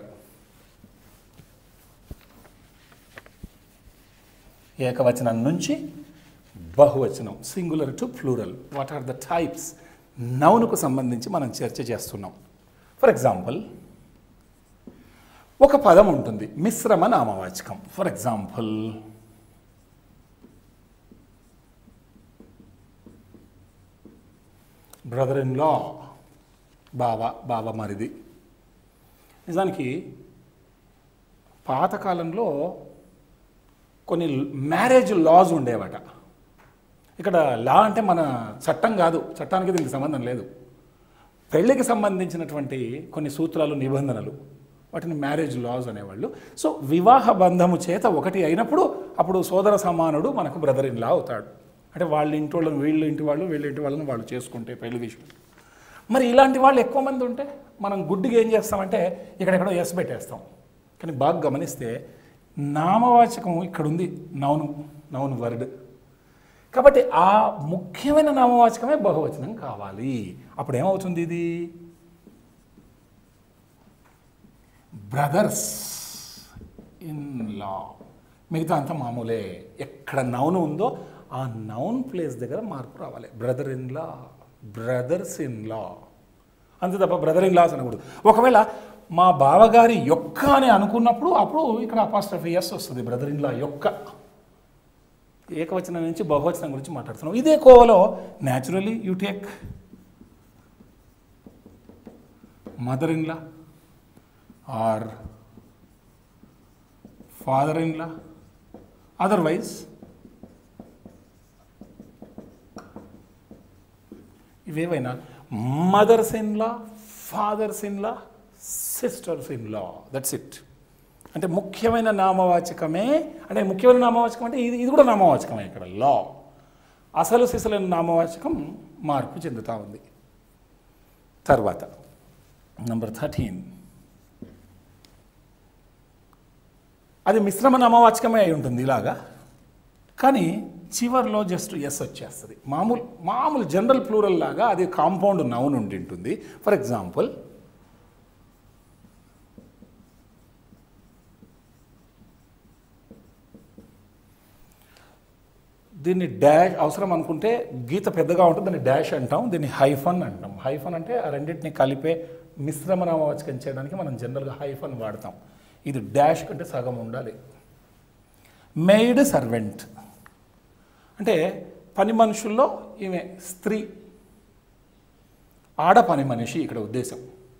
ఏకవచనం నుంచి బహువచనం singular to plural what are the types నౌనుకు సంబంధించి మనం చర్చ చేస్తున్నాం ఫర్ ఎగ్జాంపుల్ ఒక పదం ఉంటుంది మిశ్రమ నామవాచకం for example brother in law బావ బావ మరిది నిజానికి పాతకాలంలో కొన్ని మ్యారేజ్ లాస్ ఉండేవట ఇక్కడ లా అంటే మన చట్టం కాదు చట్టానికి దీనికి సంబంధం లేదు పెళ్ళికి సంబంధించినటువంటి కొన్ని సూత్రాలు నిబంధనలు వాటిని మ్యారేజ్ లాస్ అనేవాళ్ళు సో వివాహ బంధము చేత ఒకటి అయినప్పుడు అప్పుడు సోదర సమానుడు మనకు బ్రదర్ ఇన్ లా అవుతాడు అంటే వాళ్ళ ఇంటి వాళ్ళని వీళ్ళ ఇంటి వాళ్ళు వీళ్ళ ఇంటి వాళ్ళని వాళ్ళు చేసుకుంటే పెళ్లి విషయం మరి ఇలాంటి వాళ్ళు ఎక్కువ మంది ఉంటే మనం గుడ్డిగా ఏం చేస్తామంటే ఇక్కడెక్కడో ఎస్ పెట్టేస్తాం కానీ బాగా గమనిస్తే నామవాచకం ఇక్కడ ఉంది నౌను నౌన్ వర్డ్ కాబట్టి ఆ ముఖ్యమైన నామవాచకమే బహువచనం కావాలి అప్పుడు ఏమవుతుంది ఇది బ్రదర్స్ ఇన్ లా మిగతా అంతా మామూలే ఎక్కడ నౌన్ ఉందో ఆ నౌన్ ప్లేస్ దగ్గర మార్పు రావాలి brother in law brothers in law అంతే తప్ప బ్రదర్ ఇన్ లాస్ అనకూడదు ఒకవేళ మా బావగారి యొక్క అని అనుకున్నప్పుడు అప్పుడు ఇక్కడ అపాస్ట్రఫీ ఎస్ వస్తుంది బ్రదర్ ఇన్ లా యొక్క ఏకవచనం నుంచి బహువచనం గురించి మాట్లాడుతున్నాం ఇదే కోవలో naturally you take mother in law or father in law otherwise ఇవేవైనా mothers in law fathers in law sisters in law that's it అంటే ముఖ్యమైన నామవాచకమే అంటే ముఖ్యమైన నామవాచకం అంటే ఇది ఇది కూడా నామవాచకమే ఇక్కడ లా అసలు సిసలైన నామవాచకం మార్పు చెందుతూ ఉంది తర్వాత నంబర్ థర్టీన్ అది మిశ్రమ నామవాచకమే అయి ఉంటుంది ఇలాగా కానీ చివర్లో జస్ట్ ఎస్ వచ్చేస్తుంది మామూలు మామూలు జనరల్ ప్లూరల్ లాగా అది కాంపౌండ్ నౌన్ ఉండి ఉంటుంది ఫర్ ఎగ్జాంపుల్ దీన్ని డాష్ అవసరం అనుకుంటే గీత పెద్దగా ఉంటుంది దాన్ని డాష్ అంటాం దీన్ని హైఫన్ అంటాం హైఫన్ అంటే ఆ రెండింటిని కలిపే మిశ్రమ నామవాచకం చేయడానికి మనం జనరల్గా హైఫన్ వాడతాం ఇది డాష్ కంటే సగం ఉండాలి మెయిడ్ సర్వెంట్ అంటే పని మనుషుల్లో ఈమె స్త్రీ ఆడ పని మనిషి ఇక్కడ ఉద్దేశం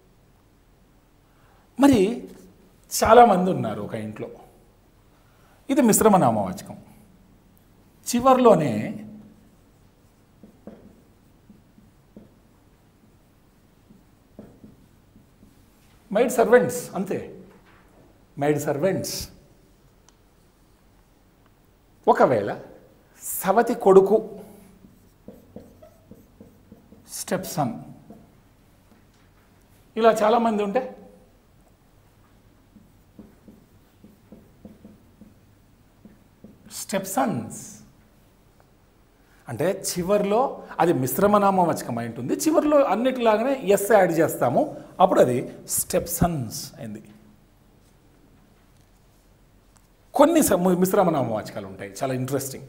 మరి చాలామంది ఉన్నారు ఒక ఇంట్లో ఇది మిశ్రమ నామవాచకం చివర్లోనే మైడ్ సర్వెంట్స్ అంతే మైడ్ సర్వెంట్స్ ఒకవేళ సవతి కొడుకు స్టెప్ సన్ ఇలా చాలామంది ఉంటే స్టెప్ సన్స్ అంటే చివర్లో అది మిశ్రమ నామవాచకం అయి ఉంటుంది చివర్లో అన్నిటిలాగానే ఎస్ యాడ్ చేస్తాము అప్పుడు అది స్టెప్ సన్స్ అయింది కొన్ని స- మిశ్రమ నామవాచకాలు ఉంటాయి చాలా ఇంట్రెస్టింగ్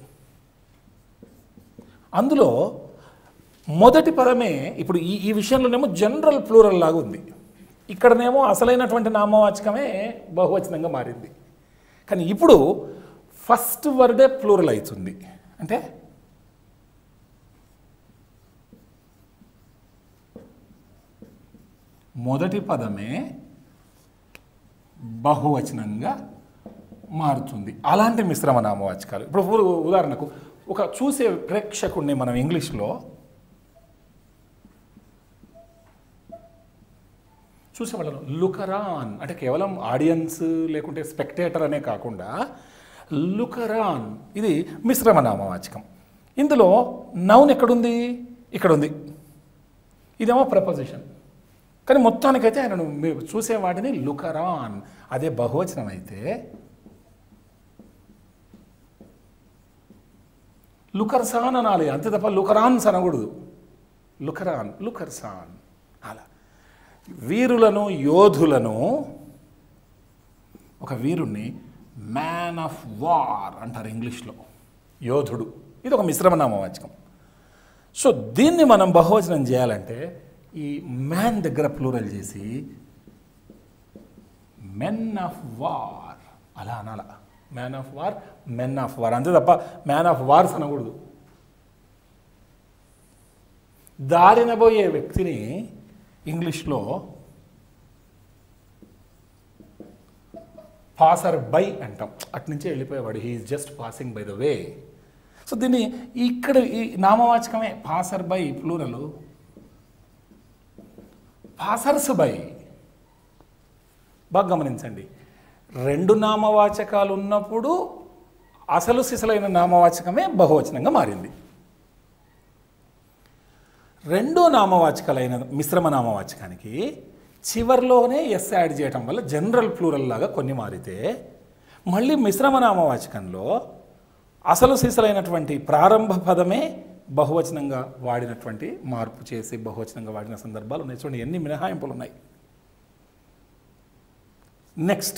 అందులో మొదటి పదమే ఇప్పుడు ఈ ఈ విషయంలోనేమో జనరల్ ప్లూరల్ లాగా ఉంది ఇక్కడనేమో అసలైనటువంటి నామవాచకమే బహువచనంగా మారింది కానీ ఇప్పుడు ఫస్ట్ వర్డే ప్లూరల్ అవుతుంది అంటే మొదటి పదమే బహువచనంగా మారుతుంది అలాంటి మిశ్రమ నామవాచకాలు ఇప్పుడు ఉ- ఉదాహరణకు ఒక చూసే ప్రేక్షకుడిని మనం ఇంగ్లీష్లో చూసేవాళ్ళను లుకరాన్ అంటే కేవలం ఆడియన్స్ లేకుంటే స్పెక్టేటర్ అనే కాకుండా లుకరాన్ ఇది మిశ్రమ నామవాచకం ఇందులో నౌన్ ఎక్కడుంది ఇక్కడ ఉంది ఇదేమో ప్రపోజిషన్ కానీ మొత్తానికైతే ఆయనను మీరు చూసే వాటిని లుకరాన్ అదే బహువచనం అయితే లుకర్సాన్ అనాలి అంతే తప్ప లుకరాన్స్ అనకూడదు లుకరాన్ లుకర్సాన్ అలా వీరులను యోధులను ఒక వీరుణ్ణి మ్యాన్ ఆఫ్ వార్ అంటారు ఇంగ్లీష్లో యోధుడు ఇది ఒక మిశ్రమ నామవాచకం సో దీన్ని మనం బహువచనం చేయాలంటే ఈ మ్యాన్ దగ్గర ప్లూరల్ చేసి మెన్ ఆఫ్ వార్ అలా అనాల man of war men of war అంతే తప్ప మ్యాన్ ఆఫ్ వార్స్ అనకూడదు దారిన పోయే వ్యక్తిని ఇంగ్లీష్లో పాసర్ బై అంటాం అట్నుంచే వెళ్ళిపోయేవాడు he's just passing by the way so దీన్ని ఇక్కడ ఈ నామవాచకమే passer by plural passers by బాగా గమనించండి రెండు నామవాచకాలు ఉన్నప్పుడు అసలు సిసలైన నామవాచకమే బహువచనంగా మారింది రెండో నామవాచకాలైన మిశ్రమ నామవాచకానికి చివర్లోనే ఎస్ యాడ్ చేయటం వల్ల జనరల్ ప్లూరల్ లాగా కొన్ని మారితే మళ్ళీ మిశ్రమ నామవాచకంలో అసలు సిసలైనటువంటి ప్రారంభ పదమే బహువచనంగా వాడినటువంటి మార్పు చేసి బహువచనంగా వాడిన సందర్భాలు ఉన్నాయి చూడండి ఎన్ని మినహాయింపులు ఉన్నాయి నెక్స్ట్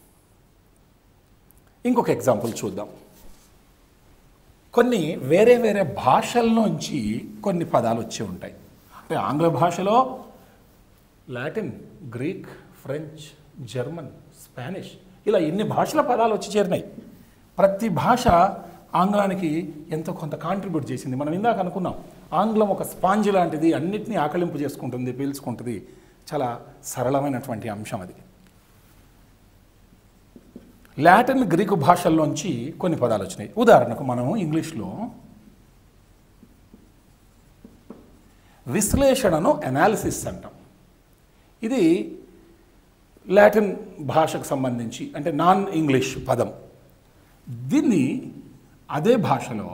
ఇంకొక ఎగ్జాంపుల్ చూద్దాం కొన్ని వేరే వేరే భాషల్లోంచి కొన్ని పదాలు వచ్చి ఉంటాయి అంటే ఆంగ్ల భాషలో Latin Greek French German Spanish ఇలా ఎన్ని భాషల పదాలు వచ్చి చేరినాయి ప్రతి భాష ఆంగ్లానికి ఎంతో కొంత కాంట్రిబ్యూట్ చేసింది మనం ఇందాక అనుకున్నాం ఆంగ్లం ఒక స్పాంజ్ లాంటిది అన్నిటినీ ఆకలింపు చేసుకుంటుంది పీల్చుకుంటుంది చాలా సరళమైనటువంటి అంశం అది లాటిన్ గ్రీకు భాషల్లోంచి కొన్ని పదాలు వచ్చినాయి ఉదాహరణకు మనం ఇంగ్లీష్లో విశ్లేషణను అనాలిసిస్ అంటాం ఇది లాటిన్ భాషకు సంబంధించి అంటే నాన్ ఇంగ్లీష్ పదం దీన్ని అదే భాషలో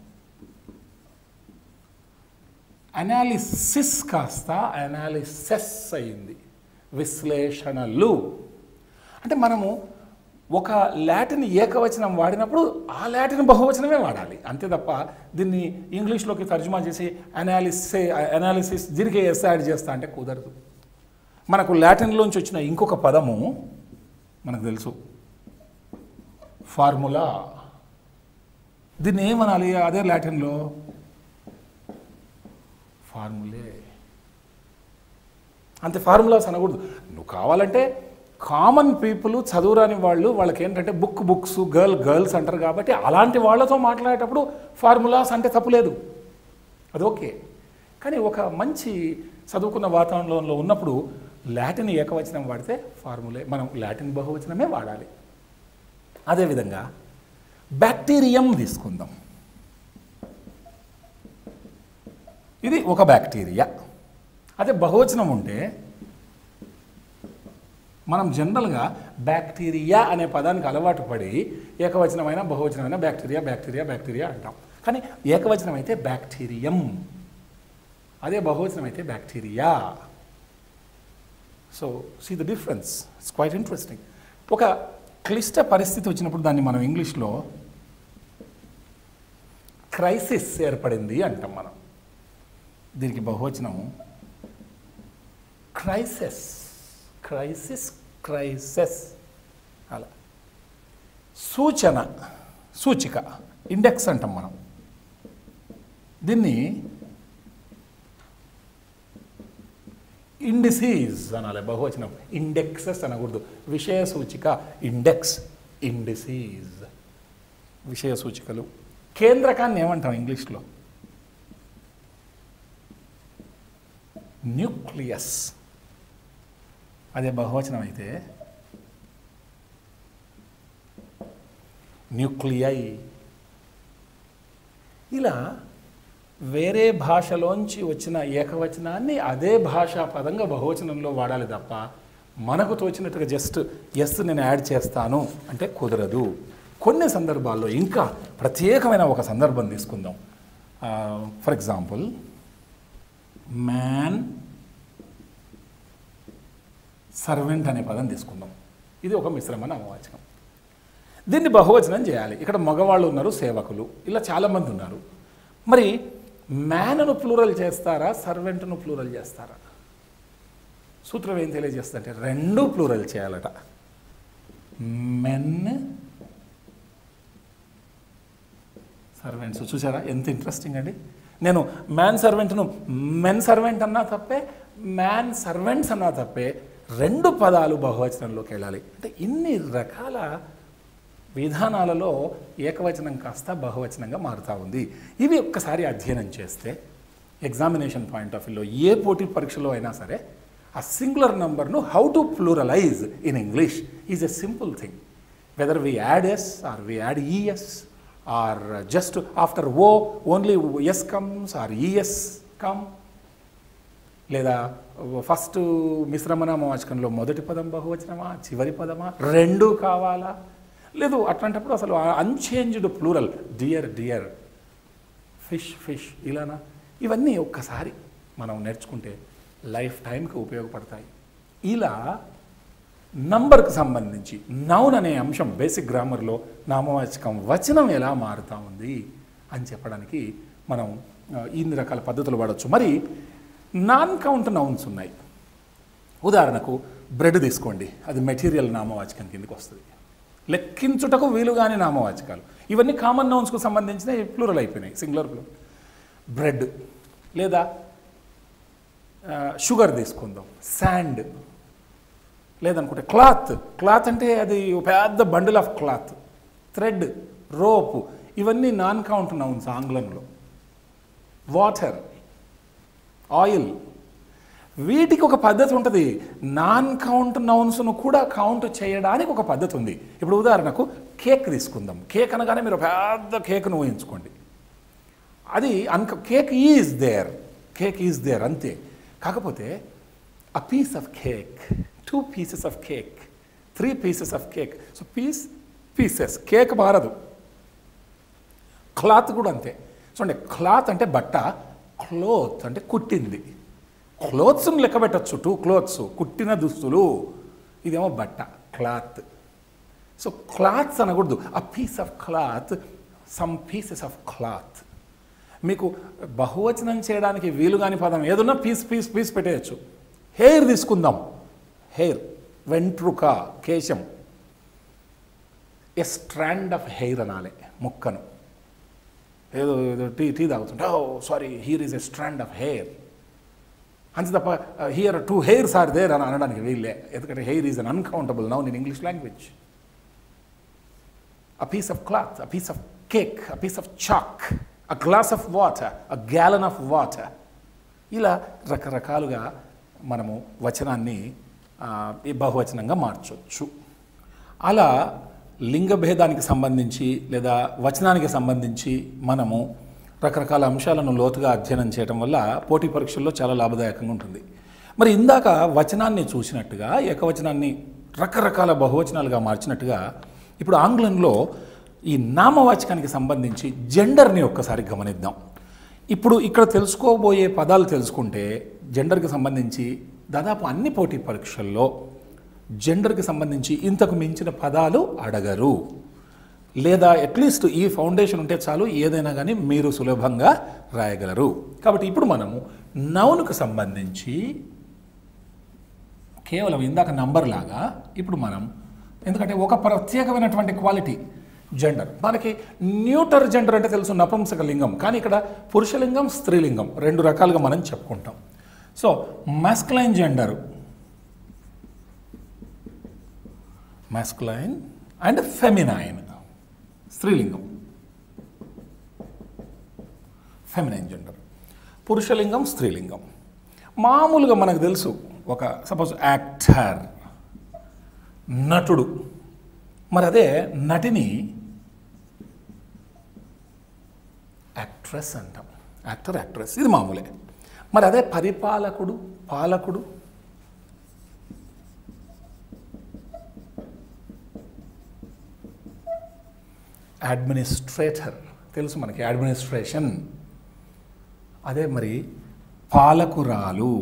అనాలిసిస్ కాస్త అనాలిసెస్ అయింది విశ్లేషణలు అంటే మనము ఒక లాటిన్ ఏకవచనం వాడినప్పుడు ఆ లాటిన్ బహువచనమే వాడాలి అంతే తప్ప దీన్ని ఇంగ్లీష్లోకి తర్జుమా చేసి అనాలిసే అనాలిసిస్ దీనికి ఎస్ యాడ్ చేస్తా అంటే కుదరదు మనకు లాటిన్లోంచి వచ్చిన ఇంకొక పదము మనకు తెలుసు ఫార్ములా దీన్ని ఏమనాలి అదే లాటిన్లో ఫార్ములే అంతే ఫార్ములాస్ అనకూడదు నువ్వు కావాలంటే కామన్ పీపుల్ చదువురాని వాళ్ళు వాళ్ళకి ఏంటంటే బుక్ బుక్స్ గర్ల్ గర్ల్స్ అంటారు కాబట్టి అలాంటి వాళ్ళతో మాట్లాడేటప్పుడు ఫార్ములాస్ అంటే తప్పులేదు అది ఓకే కానీ ఒక మంచి చదువుకున్న వాతావరణంలో ఉన్నప్పుడు లాటిన్ ఏకవచనం వాడితే ఫార్ములే మనం లాటిన్ బహువచనమే వాడాలి అదేవిధంగా బ్యాక్టీరియం తీసుకుందాం ఇది ఒక బ్యాక్టీరియా అదే బహువచనం ఉంటే మనం జనరల్గా బ్యాక్టీరియా అనే పదానికి అలవాటు పడి ఏకవచనమైన బహువచనమైన బ్యాక్టీరియా బ్యాక్టీరియా బ్యాక్టీరియా అంటాం కానీ ఏకవచనం అయితే బ్యాక్టీరియం అదే బహువచనం అయితే bacteria so see the difference it's quite interesting ఒక క్లిష్ట పరిస్థితి వచ్చినప్పుడు దాన్ని మనం ఇంగ్లీష్లో క్రైసిస్ ఏర్పడింది అంటాం మనం దీనికి బహువచనం క్రైసిస్ క్రైసిస్ క్రైసెస్ అలా సూచన సూచిక ఇండెక్స్ అంటాం మనం దీన్ని ఇండిసీజ్ అనాలి బహువచనం ఇండెక్సెస్ అనకూడదు విషయ సూచిక ఇండెక్స్ ఇండిసీజ్ విషయ సూచికలు కేంద్రకాన్ని ఏమంటాం ఇంగ్లీష్లో న్యూక్లియస్ అదే బహువచనం అయితే న్యూక్లియై ఇలా వేరే భాషలోంచి వచ్చిన ఏకవచనాన్ని అదే భాషా పదంగా బహువచనంలో వాడాలి తప్ప మనకు తోచినట్టుగా జస్ట్ ఎస్ నేను యాడ్ చేస్తాను అంటే కుదరదు కొన్ని సందర్భాల్లో ఇంకా ప్రత్యేకమైన ఒక సందర్భం తీసుకుందాం ఫర్ ఎగ్జాంపుల్ మ్యాన్ సర్వెంట్ అనే పదం తీసుకుందాం ఇది ఒక మిశ్రమ నామవాచకం దీన్ని బహువచనం చేయాలి ఇక్కడ మగవాళ్ళు ఉన్నారు సేవకులు ఇలా చాలామంది ఉన్నారు మరి మ్యాన్ను ప్లూరల్ చేస్తారా సర్వెంట్ను ప్లూరల్ చేస్తారా సూత్రం ఏం తెలియజేస్తుందంటే రెండు ప్లూరల్ చేయాలట మెన్ సర్వెంట్స్ చూసారా ఎంత ఇంట్రెస్టింగ్ అండి నేను మ్యాన్ సర్వెంట్ను మెన్ సర్వెంట్ అన్నా తప్పే మ్యాన్ సర్వెంట్స్ అన్నా తప్పే రెండు పదాలు బహువచనంలోకి వెళ్ళాలి అంటే ఇన్ని రకాల విధానాలలో ఏకవచనం కాస్త బహువచనంగా మారుతూ ఉంది ఇవి ఒక్కసారి అధ్యయనం చేస్తే ఎగ్జామినేషన్ పాయింట్ ఆఫ్ వ్యూలో ఏ పోటీ పరీక్షలో అయినా సరే ఆ సింగులర్ నంబర్ను how to pluralize in English is a simple thing whether we add S or we add E S or just after O only S comes or E S come లేదా ఫస్ట్ మిశ్రమ నామవాచకంలో మొదటి పదం బహువచనమా చివరి పదమా రెండు కావాలా లేదు అట్లాంటప్పుడు అసలు unchanged plural deer deer fish fish ఇలానా ఇవన్నీ ఒక్కసారి మనం నేర్చుకుంటే లైఫ్ టైంకి ఉపయోగపడతాయి ఇలా నంబర్కి సంబంధించి నౌన్ అనే అంశం బేసిక్ గ్రామర్లో నామవాచకం వచనం ఎలా మారుతూ ఉంది అని చెప్పడానికి మనం ఆ, ఇన్ని రకాల పద్ధతులు వాడచ్చు మరి నాన్ కౌంట్ నౌన్స్ ఉన్నాయి ఉదాహరణకు బ్రెడ్ తీసుకోండి అది మెటీరియల్ నామవాచకం కిందకి వస్తుంది లెక్కించుటకు వీలుగాని నామవాచకాలు ఇవన్నీ కామన్ నౌన్స్కు సంబంధించిన ప్లూరల్ అయిపోయినాయి సింగులర్ ప్లూరల్ బ్రెడ్ లేదా ఆ, షుగర్ తీసుకుందాం శాండ్ లేదనుకుంటే క్లాత్ క్లాత్ అంటే అది ఒక పెద్ద bundle of cloth thread rope ఇవన్నీ నాన్ కౌంట్ నౌన్స్ ఆంగ్లంలో వాటర్ ఆయిల్ వీటికి ఒక పద్ధతి ఉంటుంది నాన్ కౌంట్ నౌన్స్ను కూడా కౌంట్ చేయడానికి ఒక పద్ధతి ఉంది ఇప్పుడు ఉదాహరణకు కేక్ తీసుకుందాం కేక్ అనగానే మీరు ఒక పెద్ద కేక్ను ఊహించుకోండి అది అన్క cake is there cake is there అంతే కాకపోతే a piece of cake two pieces of cake three pieces of cake so piece pieces cake మారదు క్లాత్ కూడా అంతే చూడండి క్లాత్ అంటే బట్ట క్లోత్ అంటే కుట్టింది క్లోత్స్ని లెక్క పెట్టచ్చు టూ క్లోత్స్ కుట్టిన దుస్తులు ఇదేమో బట్ట క్లాత్ సో క్లాత్స్ అనకూడదు a piece of cloth some pieces of cloth మీకు బహువచనం చేయడానికి వీలు కాని పదం ఏదన్నా పీస్ పీస్ పీస్ పెట్టేయచ్చు హెయిర్ తీసుకుందాం హెయిర్ వెంట్రుక కేశం ఎ స్ట్రాండ్ ఆఫ్ హెయిర్ అనాలి ముక్కను ఏదో ఏదో టీ టీ తాగుతుంటే oh sorry here is a strand of hair అంతే తప్ప here two hairs are there అని అనడానికి వీళ్ళే ఎందుకంటే hair is un uncountable noun in English language a piece of cloth, a piece of cake, a piece of chalk, a glass of water, a gallon of water. ఇలా రకరకాలుగా మనము వచనాన్ని ఆ, ఈ బహువచనంగా మార్చవచ్చు అలా లింగ భేదానికి సంబంధించి లేదా వచనానికి సంబంధించి మనము రకరకాల అంశాలను లోతుగా అధ్యయనం చేయడం వల్ల పోటీ పరీక్షల్లో చాలా లాభదాయకంగా ఉంటుంది మరి ఇందాక వచనాన్ని చూసినట్టుగా ఏకవచనాన్ని రకరకాల బహువచనాలుగా మార్చినట్టుగా ఇప్పుడు ఆంగ్లంలో ఈ నామవాచకానికి సంబంధించి జెండర్ని ఒక్కసారి గమనిద్దాం ఇప్పుడు ఇక్కడ తెలుసుకోబోయే పదాలు తెలుసుకుంటే జెండర్కి సంబంధించి దాదాపు అన్ని పోటీ పరీక్షల్లో జెండర్కి సంబంధించి ఇంతకు మించిన పదాలు అడగరు లేదా అట్లీస్ట్ ఈ ఫౌండేషన్ ఉంటే చాలు ఏదైనా కానీ మీరు సులభంగా రాయగలరు కాబట్టి ఇప్పుడు మనము నౌన్కు సంబంధించి కేవలం ఇందాక నంబర్ లాగా ఇప్పుడు మనం ఎందుకంటే ఒక ప్రత్యేకమైనటువంటి క్వాలిటీ జెండర్ మనకి న్యూటర్ జెండర్ అంటే తెలుసు నపుంసక లింగం కానీ ఇక్కడ పురుషలింగం స్త్రీలింగం రెండు రకాలుగా మనం చెప్పుకుంటాం so masculine gender masculine and feminine స్త్రీలింగం ఫెమినైన్ జెండర్ పురుషలింగం స్త్రీలింగం మామూలుగా మనకు తెలుసు ఒక సపోజ్ యాక్టర్ నటుడు మరి అదే నటిని యాక్ట్రెస్ అంటాం యాక్టర్ యాక్ట్రెస్ ఇది మామూలే మరి అదే పరిపాలకుడు పాలకుడు అడ్మినిస్ట్రేటర్ తెలుసు మనకి అడ్మినిస్ట్రేషన్ అదే మరి పాలకురాలు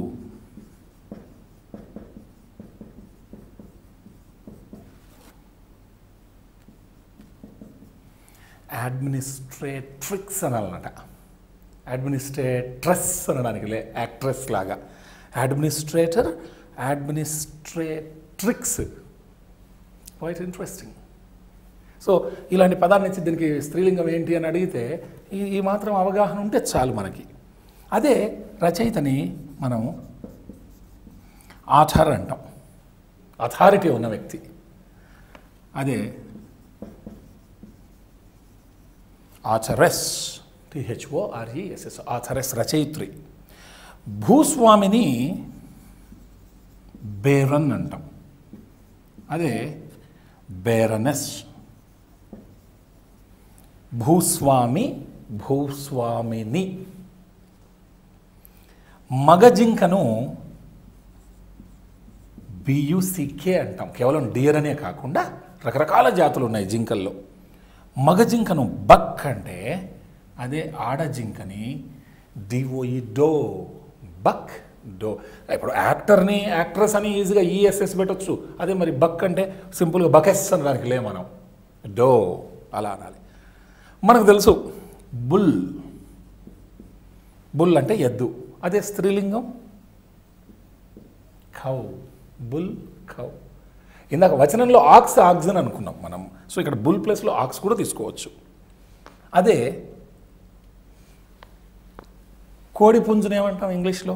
అడ్మినిస్ట్రేట్రిక్స్ అనాలన్నట అడ్మినిస్ట్రేట్రస్ అనడానికి లే యాక్ట్రెస్ లాగా administrator administratrix quite interesting so ఇలాంటి పదాన్ని ఇచ్చి దీనికి స్త్రీలింగం ఏంటి అని అడిగితే ఈ ఈ మాత్రం అవగాహన ఉంటే చాలు మనకి అదే రచయితని మనం ఆథర్ అంటాం అథారిటీ ఉన్న వ్యక్తి అదే ఆచరెస్ టిహెచ్ఓ ఆర్ఈఎస్ఎస్ ఆథరెస్ రచయిత్రి భూస్వామిని బేరన్ అంటాం అదే బేరనెస్ భూస్వామి భూస్వామిని మగజింకను బియుసికే అంటాం కేవలం డియర్ అనే కాకుండా రకరకాల జాతులు ఉన్నాయి జింకల్లో మగ జింకను బక్ అంటే అదే ఆడ జింకని డిఓఈ డో బక్ డో ఇప్పుడు యాక్టర్ని యాక్ట్రెస్ అని ఈజీగా ఈఎస్ఎస్ పెట్టొచ్చు అదే మరి బక్ అంటే సింపుల్గా బకెస్ అనడానికి లే మనం డో అలా అనాలి మనకు తెలుసు బుల్ బుల్ అంటే ఎద్దు అదే స్త్రీలింగం ఖౌ బుల్ ఖౌ ఇందాక వచనంలో ఆక్స్ ఆక్సిజన్ అనుకున్నాం మనం సో ఇక్కడ బుల్ ప్లస్లో ఆక్స్ కూడా తీసుకోవచ్చు అదే కోడి పుంజుని ఏమంటాం ఇంగ్లీష్లో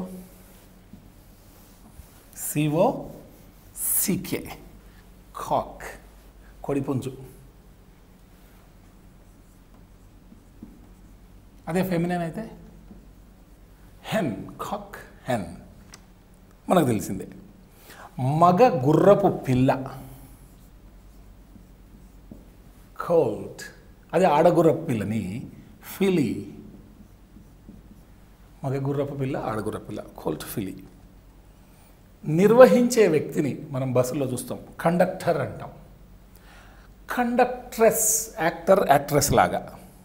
సిఓ సికే కాక్ కోడి పుంజు అదే ఫెమినైన్ అయితే హెన్ కాక్ హెన్ మనకు తెలిసిందే మగ గుర్రపు పిల్ల కోల్ట్ అదే ఆడగుర్రపు పిల్లని ఫిలి మగ గుర్రపు పిల్ల ఆడగుర్రపు పిల్ల కోల్ట్ ఫిలి నిర్వహించే వ్యక్తిని మనం బస్సులో చూస్తాం కండక్టర్ అంటాం కండక్ట్రెస్ యాక్టర్ యాక్ట్రెస్ లాగా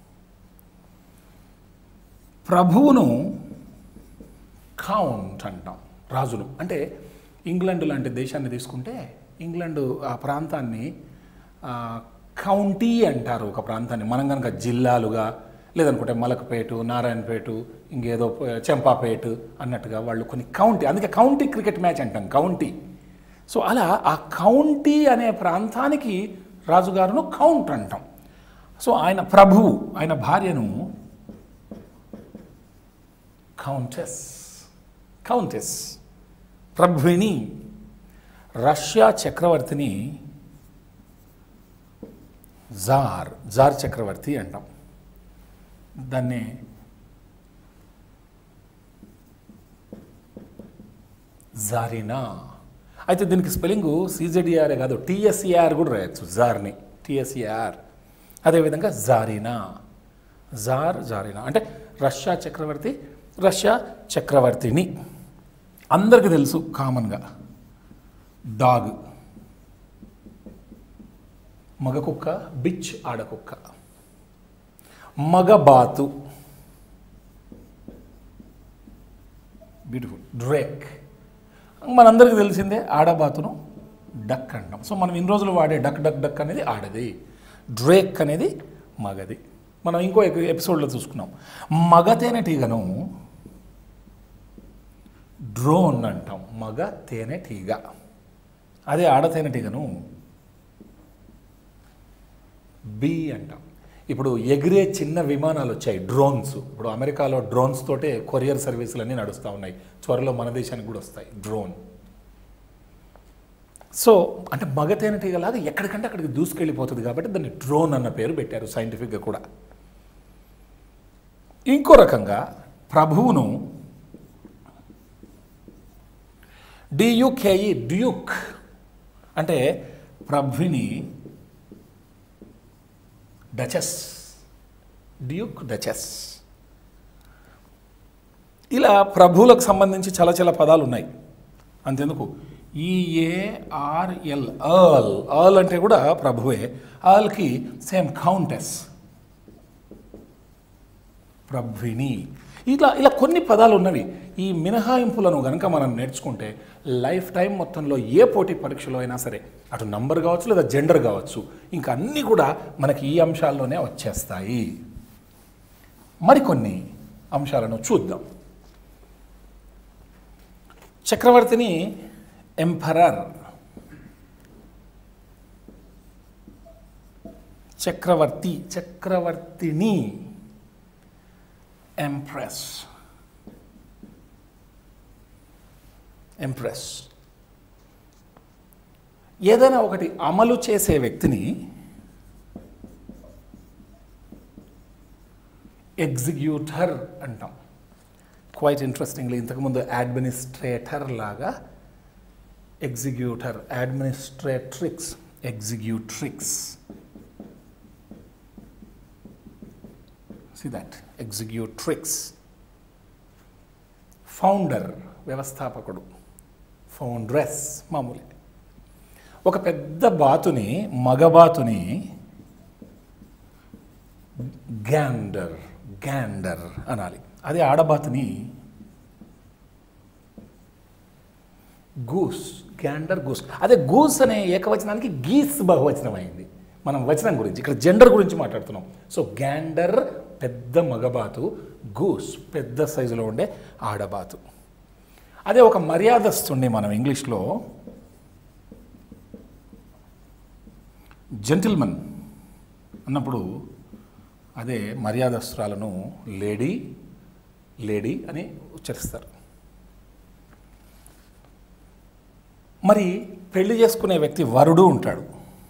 ప్రభువును కౌంట్ అంటాం రాజును అంటే ఇంగ్లాండ్ లాంటి దేశాన్ని తీసుకుంటే ఇంగ్లాండ్ ఆ ప్రాంతాన్ని ఆ, కౌంటీ అంటారు ఒక ప్రాంతాన్ని మనం కనుక జిల్లాలుగా లేదనుకుంటే మలకపేటు నారాయణపేట ఇంకేదో ప- చెంపాపేట అన్నట్టుగా వాళ్ళు కొన్ని కౌంటీ అందుకే కౌంటీ క్రికెట్ మ్యాచ్ అంటాం కౌంటీ సో అలా ఆ కౌంటీ అనే ప్రాంతానికి రాజుగారును కౌంట్ అంటాం సో ఆయన ప్రభువు ఆయన భార్యను కౌంటెస్ కౌంటెస్ ప్రభుని రష్యా చక్రవర్తిని జార్ జార్ చక్రవర్తి అంటాం దాన్ని జారినా అయితే దీనికి స్పెల్లింగ్ సిజెడిఆర్ఏ కాదు టిఎస్ఈఆర్ కూడా రాయొచ్చు జార్ని టిఎస్ఈఆర్ అదేవిధంగా జారినా జార్ జారినా అంటే రష్యా చక్రవర్తి రష్యా చక్రవర్తిని అందరికీ తెలుసు కామన్గా డాగ్ మగ కుక్క బిచ్ ఆడ కుక్క మగ బాతు బ్యూటిఫుల్ డ్రేక్ మనందరికీ తెలిసిందే ఆడబాతును డక్ అంటాం సో మనం ఇన్ని రోజులు వాడే డక్ డక్ డక్ అనేది ఆడది డ్రేక్ అనేది మగది మనం ఇంకో ఎపి- ఎపిసోడ్లో చూసుకున్నాం మగ తేనెటీగను డ్రోన్ అంటాం మగ తేనెటీగ అదే ఆడ తేనెటీగను బి అంటాం ఇప్పుడు ఎగిరే చిన్న విమానాలు వచ్చాయి డ్రోన్స్ ఇప్పుడు అమెరికాలో డ్రోన్స్ తోటే కొరియర్ సర్వీసులు అన్నీ నడుస్తూ ఉన్నాయి త్వరలో మన దేశానికి కూడా వస్తాయి డ్రోన్ సో అంటే మగ తేనెటీగలాగా ఎక్కడికంటే అక్కడికి దూసుకెళ్ళిపోతుంది కాబట్టి దాన్ని డ్రోన్ అన్న పేరు పెట్టారు సైంటిఫిక్గా కూడా ఇంకో రకంగా ప్రభువును డియుకేఈ డ్యూక్ అంటే ప్రభుని డచెస్ డ్యూక్ డచెస్ ఇలా ప్రభువులకు సంబంధించి చాలా చాలా పదాలు ఉన్నాయి అంతెందుకు ఈఏఆర్ఎల్ అల్ అల్ అంటే కూడా ప్రభువే ఆల్కి సేమ్ కౌంటెస్ ప్రభుని ఇలా ఇలా కొన్ని పదాలు ఉన్నవి ఈ మినహాయింపులను గనక మనం నేర్చుకుంటే లైఫ్ టైం మొత్తంలో ఏ పోటీ పరీక్షలో అయినా సరే అటు నంబర్ కావచ్చు లేదా జెండర్ కావచ్చు ఇంకా అన్నీ కూడా మనకి ఈ అంశాల్లోనే వచ్చేస్తాయి మరికొన్ని అంశాలను చూద్దాం చక్రవర్తిని ఎంపరర్ చక్రవర్తి చక్రవర్తిని ఎంప్రెస్ ఎంప్రెస్ ఏదైనా ఒకటి అమలు చేసే వ్యక్తిని ఎగ్జిక్యూటర్ అంటాం క్వైట్ ఇంట్రెస్టింగ్లీ ఇంతకుముందు అడ్మినిస్ట్రేటర్ లాగా executor administratrix executrix see that executrix founder వ్యవస్థాపకుడు ఫౌండ్రెస్ మామూలే ఒక పెద్ద బాతుని మగబాతుని గ్యాండర్ గ్యాండర్ అనాలి అదే ఆడబాతుని గూస్ గ్యాండర్ గూస్ అదే గూస్ అనే ఏకవచనానికి గీస్ బహువచనం అయింది మనం వచనం గురించి ఇక్కడ జెండర్ గురించి మాట్లాడుతున్నాం సో గ్యాండర్ పెద్ద మగబాతు గూస్ పెద్ద సైజులో ఉండే ఆడబాతు అదే ఒక మర్యాదస్తుండే మనం ఇంగ్లీష్లో జెంటిల్మన్ అన్నప్పుడు అదే మర్యాదస్తురాలను లేడీ లేడీ అని ఉచ్చరిస్తారు మరి పెళ్లి చేసుకునే వ్యక్తి వరుడు ఉంటాడు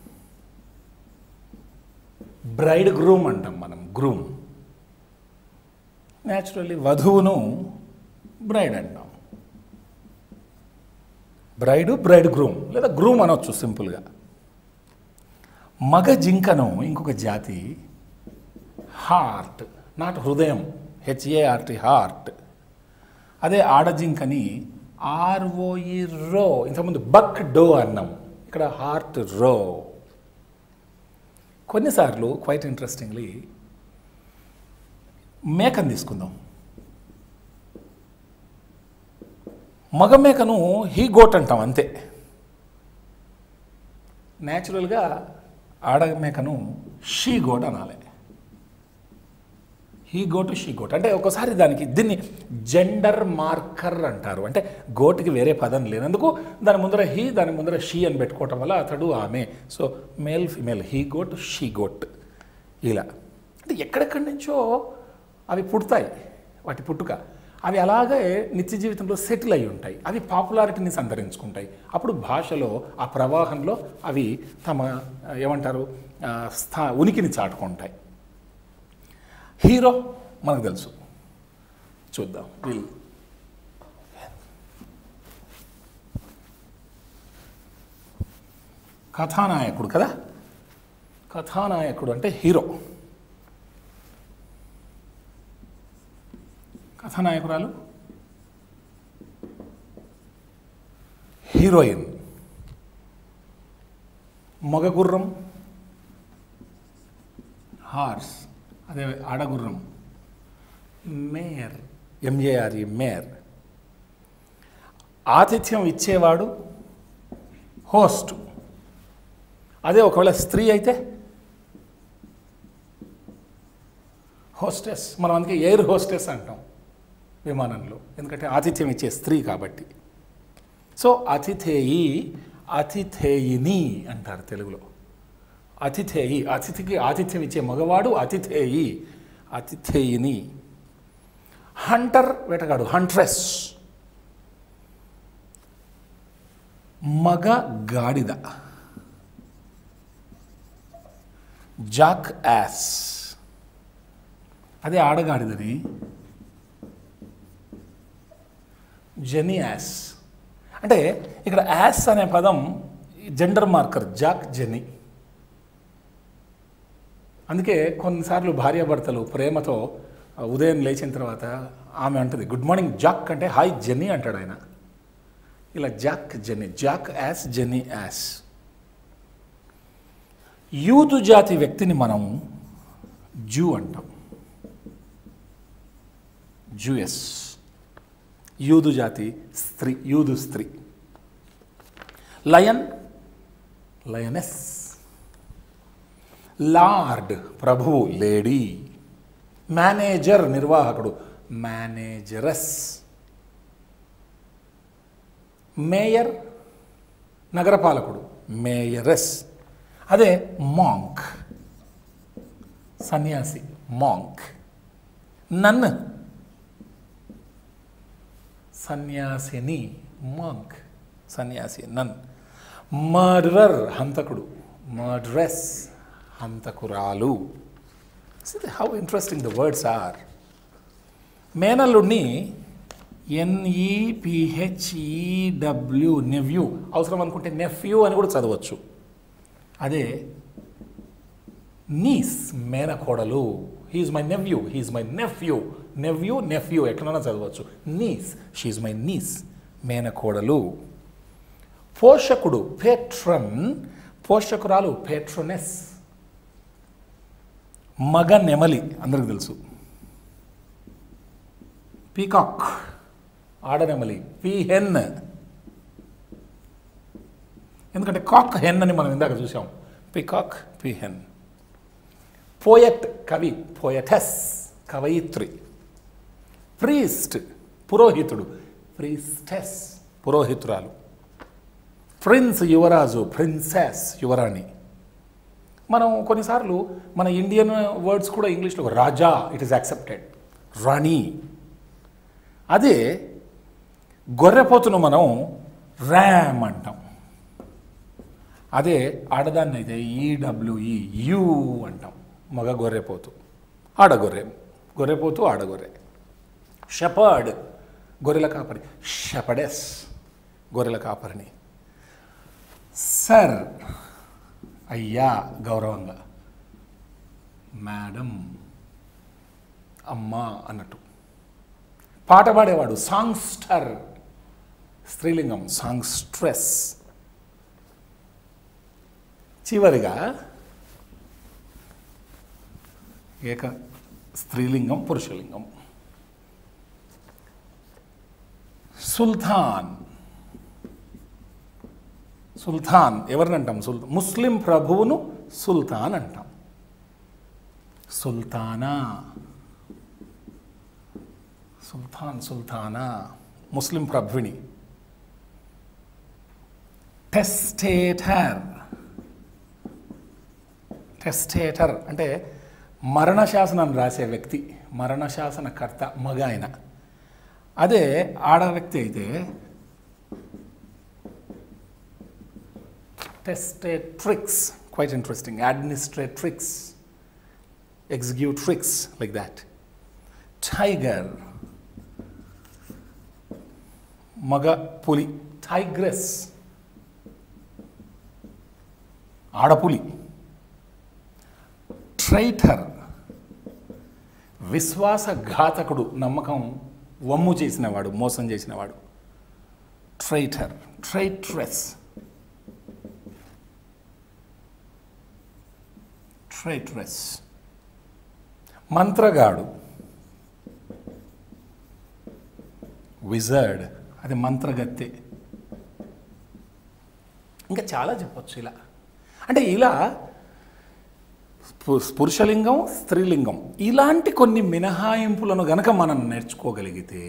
బ్రైడ్ గ్రూమ్ అంటాం మనం గ్రూమ్ న్యాచురల్లీ వధువును బ్రైడ్ అంటాం బ్రైడ్ బ్రైడ్ గ్రూమ్ లేదా గ్రూమ్ అనొచ్చు సింపుల్గా మగ జింకను ఇంకొక జాతి హార్ట్ నాట్ హృదయం హెచ్ఏఆర్టి హార్ట్ అదే ఆడజింకని ఆర్ఓఈ రో ఇంతకుముందు బక్ డో అన్నాం ఇక్కడ హార్ట్ రో కొన్నిసార్లు క్వైట్ ఇంట్రెస్టింగ్లీ మేకను తీసుకుందాం మగ మేకను హీ గోట్ అంటాం అంతే న్యాచురల్గా ఆడ మేకను షీ గోట్ అనాలి హీ గోటు షీ గోట్ అంటే ఒకసారి దానికి దీన్ని జెండర్ మార్కర్ అంటారు అంటే గోటుకి వేరే పదం లేనందుకు దాని ముందర హీ దాని ముందర షీ అని పెట్టుకోవటం వల్ల అతడు ఆమె so male female he goat she goat ఇలా అంటే ఎక్కడెక్కడి నుంచో అవి పుడతాయి వాటి పుట్టుక అవి అలాగే నిత్య జీవితంలో సెటిల్ అయి ఉంటాయి అవి పాపులారిటీని సంతరించుకుంటాయి అప్పుడు భాషలో ఆ ప్రవాహంలో అవి తమ ఏమంటారు ఆ, స్థా ఉనికిని చాటుకుంటాయి హీరో మనకు తెలుసు చూద్దాం వీళ్ళు కథానాయకుడు కదా కథానాయకుడు అంటే హీరో కథానాయకురాలు హీరోయిన్ మగ గుర్రం హార్స్ అదే ఆడగుర్రం మేయర్ ఎంఏఆర్ఈ మేయర్ ఆతిథ్యం ఇచ్చేవాడు హోస్ట్ అదే ఒకవేళ స్త్రీ అయితే హోస్టెస్ మనం అందుకే ఎయిర్ హోస్టెస్ అంటాం విమానంలో ఎందుకంటే ఆతిథ్యం ఇచ్చే స్త్రీ కాబట్టి సో అతిథేయి అతిథేయిని అంటారు తెలుగులో అతిథేయి అతిథికి ఆతిథ్యం ఇచ్చే మగవాడు అతిథేయి అతిథేయిని హంటర్ వేటగాడు హంట్రెస్ మగ గాడిద జాక్ యాస్ అదే ఆడగాడిదని జెనీ యాస్ అంటే ఇక్కడ యాస్ అనే పదం జెండర్ మార్కర్ జాక్ జెనీ అందుకే కొన్నిసార్లు భార్యాభర్తలు ప్రేమతో ఆ, ఉదయం లేచిన తర్వాత ఆమె అంటుంది గుడ్ మార్నింగ్ జాక్ అంటే హాయ్ జెన్నీ అంటాడు ఆయన ఇలా Jack Jenny Jack as Jenny as యూదు జాతి వ్యక్తిని మనం జూ అంటాం జూయస్ యూదు జాతి స్త్రీ యూదు స్త్రీ లయన్ లయనెస్ లార్డ్ ప్రభువు లేడీ మేనేజర్ నిర్వాహకుడు మేనేజరస్ మేయర్ నగరపాలకుడు మేయరస్ అదే మాంక్ సన్యాసి మాంక్ నన్ సన్యాసిని మాంక్ సన్యాసి నన్ మర్డరర్ హంతకుడు మర్డరస్ హంతకురాలు how interesting the words are మేనల్లుడిని ఎన్ఈపిహెచ్ఈడబ్ల్యూ నెవ్యూ అవసరం అనుకుంటే నెఫ్యూ అని కూడా చదవచ్చు అదే నీస్ మేనకోడలు he's my nephew he's my nephew nephew nephew ఎట్లనైనా చదవచ్చు నీస్ షీఈస్ మై నీస్ మేనకోడలు పోషకుడు పేట్రన్ పోషకురాలు పేట్రొనెస్ మగ నెమలి అందరికి తెలుసు పీకాక్ ఆడనెమలి పీ హెన్ ఎందుకంటే కాక్ హెన్ అని మనం ఇందాక చూసాం పీకాక్ పీ హెన్ పోయట్ కవి పోయటెస్ కవయిత్రి ప్రీస్ట్ పురోహితుడు ప్రీస్టెస్ పురోహితురాలు ప్రిన్స్ యువరాజు ప్రిన్సెస్ యువరాణి మనం కొన్నిసార్లు మన ఇండియన్ వర్డ్స్ కూడా ఇంగ్లీష్లో raja it is accepted rani అదే గొర్రెపోతును మనం ర్యామ్ అంటాం అదే ఆడదాన్ని అయితే ఈడబ్ల్యూఈ యూ అంటాం మగ గొర్రెపోతు ఆడగొర్రె గొర్రెపోతు ఆడగొర్రె షపర్డ్ గొర్రెల కాపరి షపడెస్ గొర్రెల కాపరిని సర్ అయ్యా గౌరవంగా మేడం అమ్మా అన్నట్టు పాట పాడేవాడు సాంగ్స్టర్ స్త్రీలింగం సాంగ్స్ట్రెస్ చివరిగా ఏక స్త్రీలింగం పురుషలింగం సుల్తాన్ సుల్తాన్ ఎవరిని అంటాం సుల్ ముస్లిం ప్రభువును సుల్తాన్ అంటాం సుల్తానా సుల్తాన్ సుల్తానా ముస్లిం ప్రభుని టెస్టేటర్ టెస్టేటర్ అంటే మరణ శాసనం రాసే వ్యక్తి మరణ శాసనకర్త మగ ఆయన అదే ఆడ వ్యక్తి అయితే testatrix quite interesting administratrix executrix like that tiger మగ పులి టైగ్రెస్ ఆడపులి ట్రైటర్ విశ్వాసఘాతకుడు నమ్మకం వమ్ము చేసినవాడు మోసం చేసినవాడు ట్రైటర్ ట్రైట్రెస్ ట్రైట్రెస్ మంత్రగాడు విజర్డ్ అది మంత్రగత్తె ఇంకా చాలా చెప్పొచ్చు ఇలా అంటే ఇలా పు- పురుషలింగం స్త్రీలింగం ఇలాంటి కొన్ని మినహాయింపులను గనక మనం నేర్చుకోగలిగితే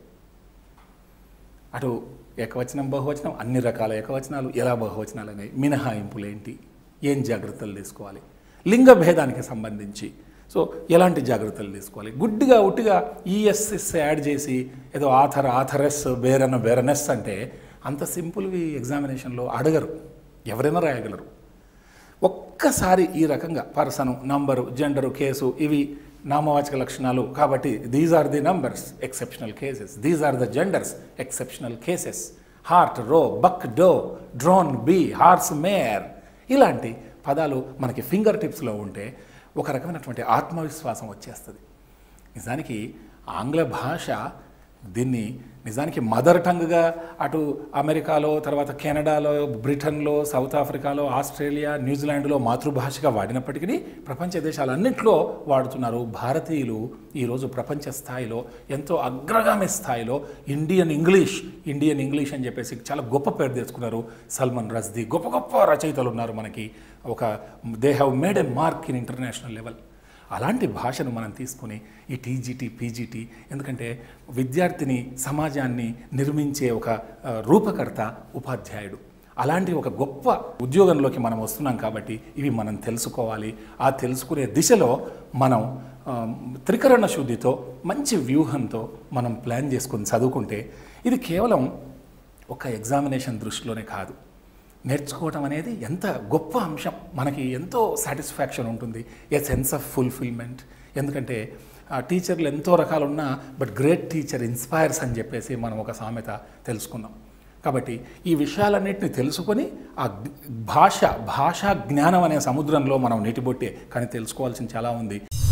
అటు ఏకవచనం బహువచనం అన్ని రకాల ఏకవచనాలు ఎలా బహువచనాలు అనేవి మినహాయింపులు ఏంటి ఏం జాగ్రత్తలు తీసుకోవాలి లింగ భేదానికి సంబంధించి సో ఎలాంటి జాగ్రత్తలు తీసుకోవాలి గుడ్డిగా ఉట్టిగా ఈఎస్ఎస్ యాడ్ చేసి ఏదో ఆథర్ ఆథరస్ బేరన బేరనెస్ అంటే అంత సింపుల్వి ఎగ్జామినేషన్లో అడగరు ఎవరైనా రాయగలరు ఒక్కసారి ఈ రకంగా పర్సన్ నంబరు జెండరు కేసు ఇవి నామవాచక లక్షణాలు కాబట్టి these are the numbers exceptional cases these are the genders exceptional cases hart roe buck doe drone bee horse mare ఇలాంటి పదాలు మనకి ఫింగర్ టిప్స్లో ఉంటే ఒక రకమైనటువంటి ఆత్మవిశ్వాసం వచ్చేస్తుంది నిజానికి ఆంగ్ల భాష దీన్ని నిజానికి మదర్ టంగ్గా అటు అమెరికాలో తర్వాత కెనడాలో బ్రిటన్లో సౌత్ ఆఫ్రికాలో ఆస్ట్రేలియా న్యూజిలాండ్లో మాతృభాషగా వాడినప్పటికీ ప్రపంచ దేశాలన్నింటిలో వాడుతున్నారు భారతీయులు ఈరోజు ప్రపంచ స్థాయిలో ఎంతో అగ్రగామి స్థాయిలో ఇండియన్ ఇంగ్లీష్ ఇండియన్ ఇంగ్లీష్ అని చెప్పేసి చాలా గొప్ప పేరు తెచ్చుకున్నారు సల్మాన్ రజ్దీ గొప్ప గొప్ప రచయితలు ఉన్నారు మనకి ఒక they have made a mark in international level అలాంటి భాషను మనం తీసుకుని ఈ టీజీటీ పీజీటీ ఎందుకంటే విద్యార్థిని సమాజాన్ని నిర్మించే ఒక ఆ, రూపకర్త ఉపాధ్యాయుడు అలాంటి ఒక గొప్ప ఉద్యోగంలోకి మనం వస్తున్నాం కాబట్టి ఇవి మనం తెలుసుకోవాలి ఆ తెలుసుకునే దిశలో మనం ఆ, త్రికరణ శుద్ధితో మంచి వ్యూహంతో మనం ప్లాన్ చేసుకొని చదువుకుంటే ఇది కేవలం ఒక ఎగ్జామినేషన్ దృష్టిలోనే కాదు నేర్చుకోవటం అనేది ఎంత గొప్ప అంశం మనకి ఎంతో సాటిస్ఫాక్షన్ ఉంటుంది ఏ సెన్స్ ఆఫ్ ఫుల్ఫిల్మెంట్ ఎందుకంటే ఆ టీచర్లు ఎంతో రకాలు ఉన్నా బట్ గ్రేట్ టీచర్ ఇన్స్పైర్స్ అని చెప్పేసి మనం ఒక సామెత తెలుసుకున్నాం కాబట్టి ఈ విషయాలన్నింటినీ తెలుసుకొని ఆ గ్- భాష భాషా జ్ఞానం అనే సముద్రంలో మనం నీటిబొట్టే కానీ తెలుసుకోవాల్సింది చాలా ఉంది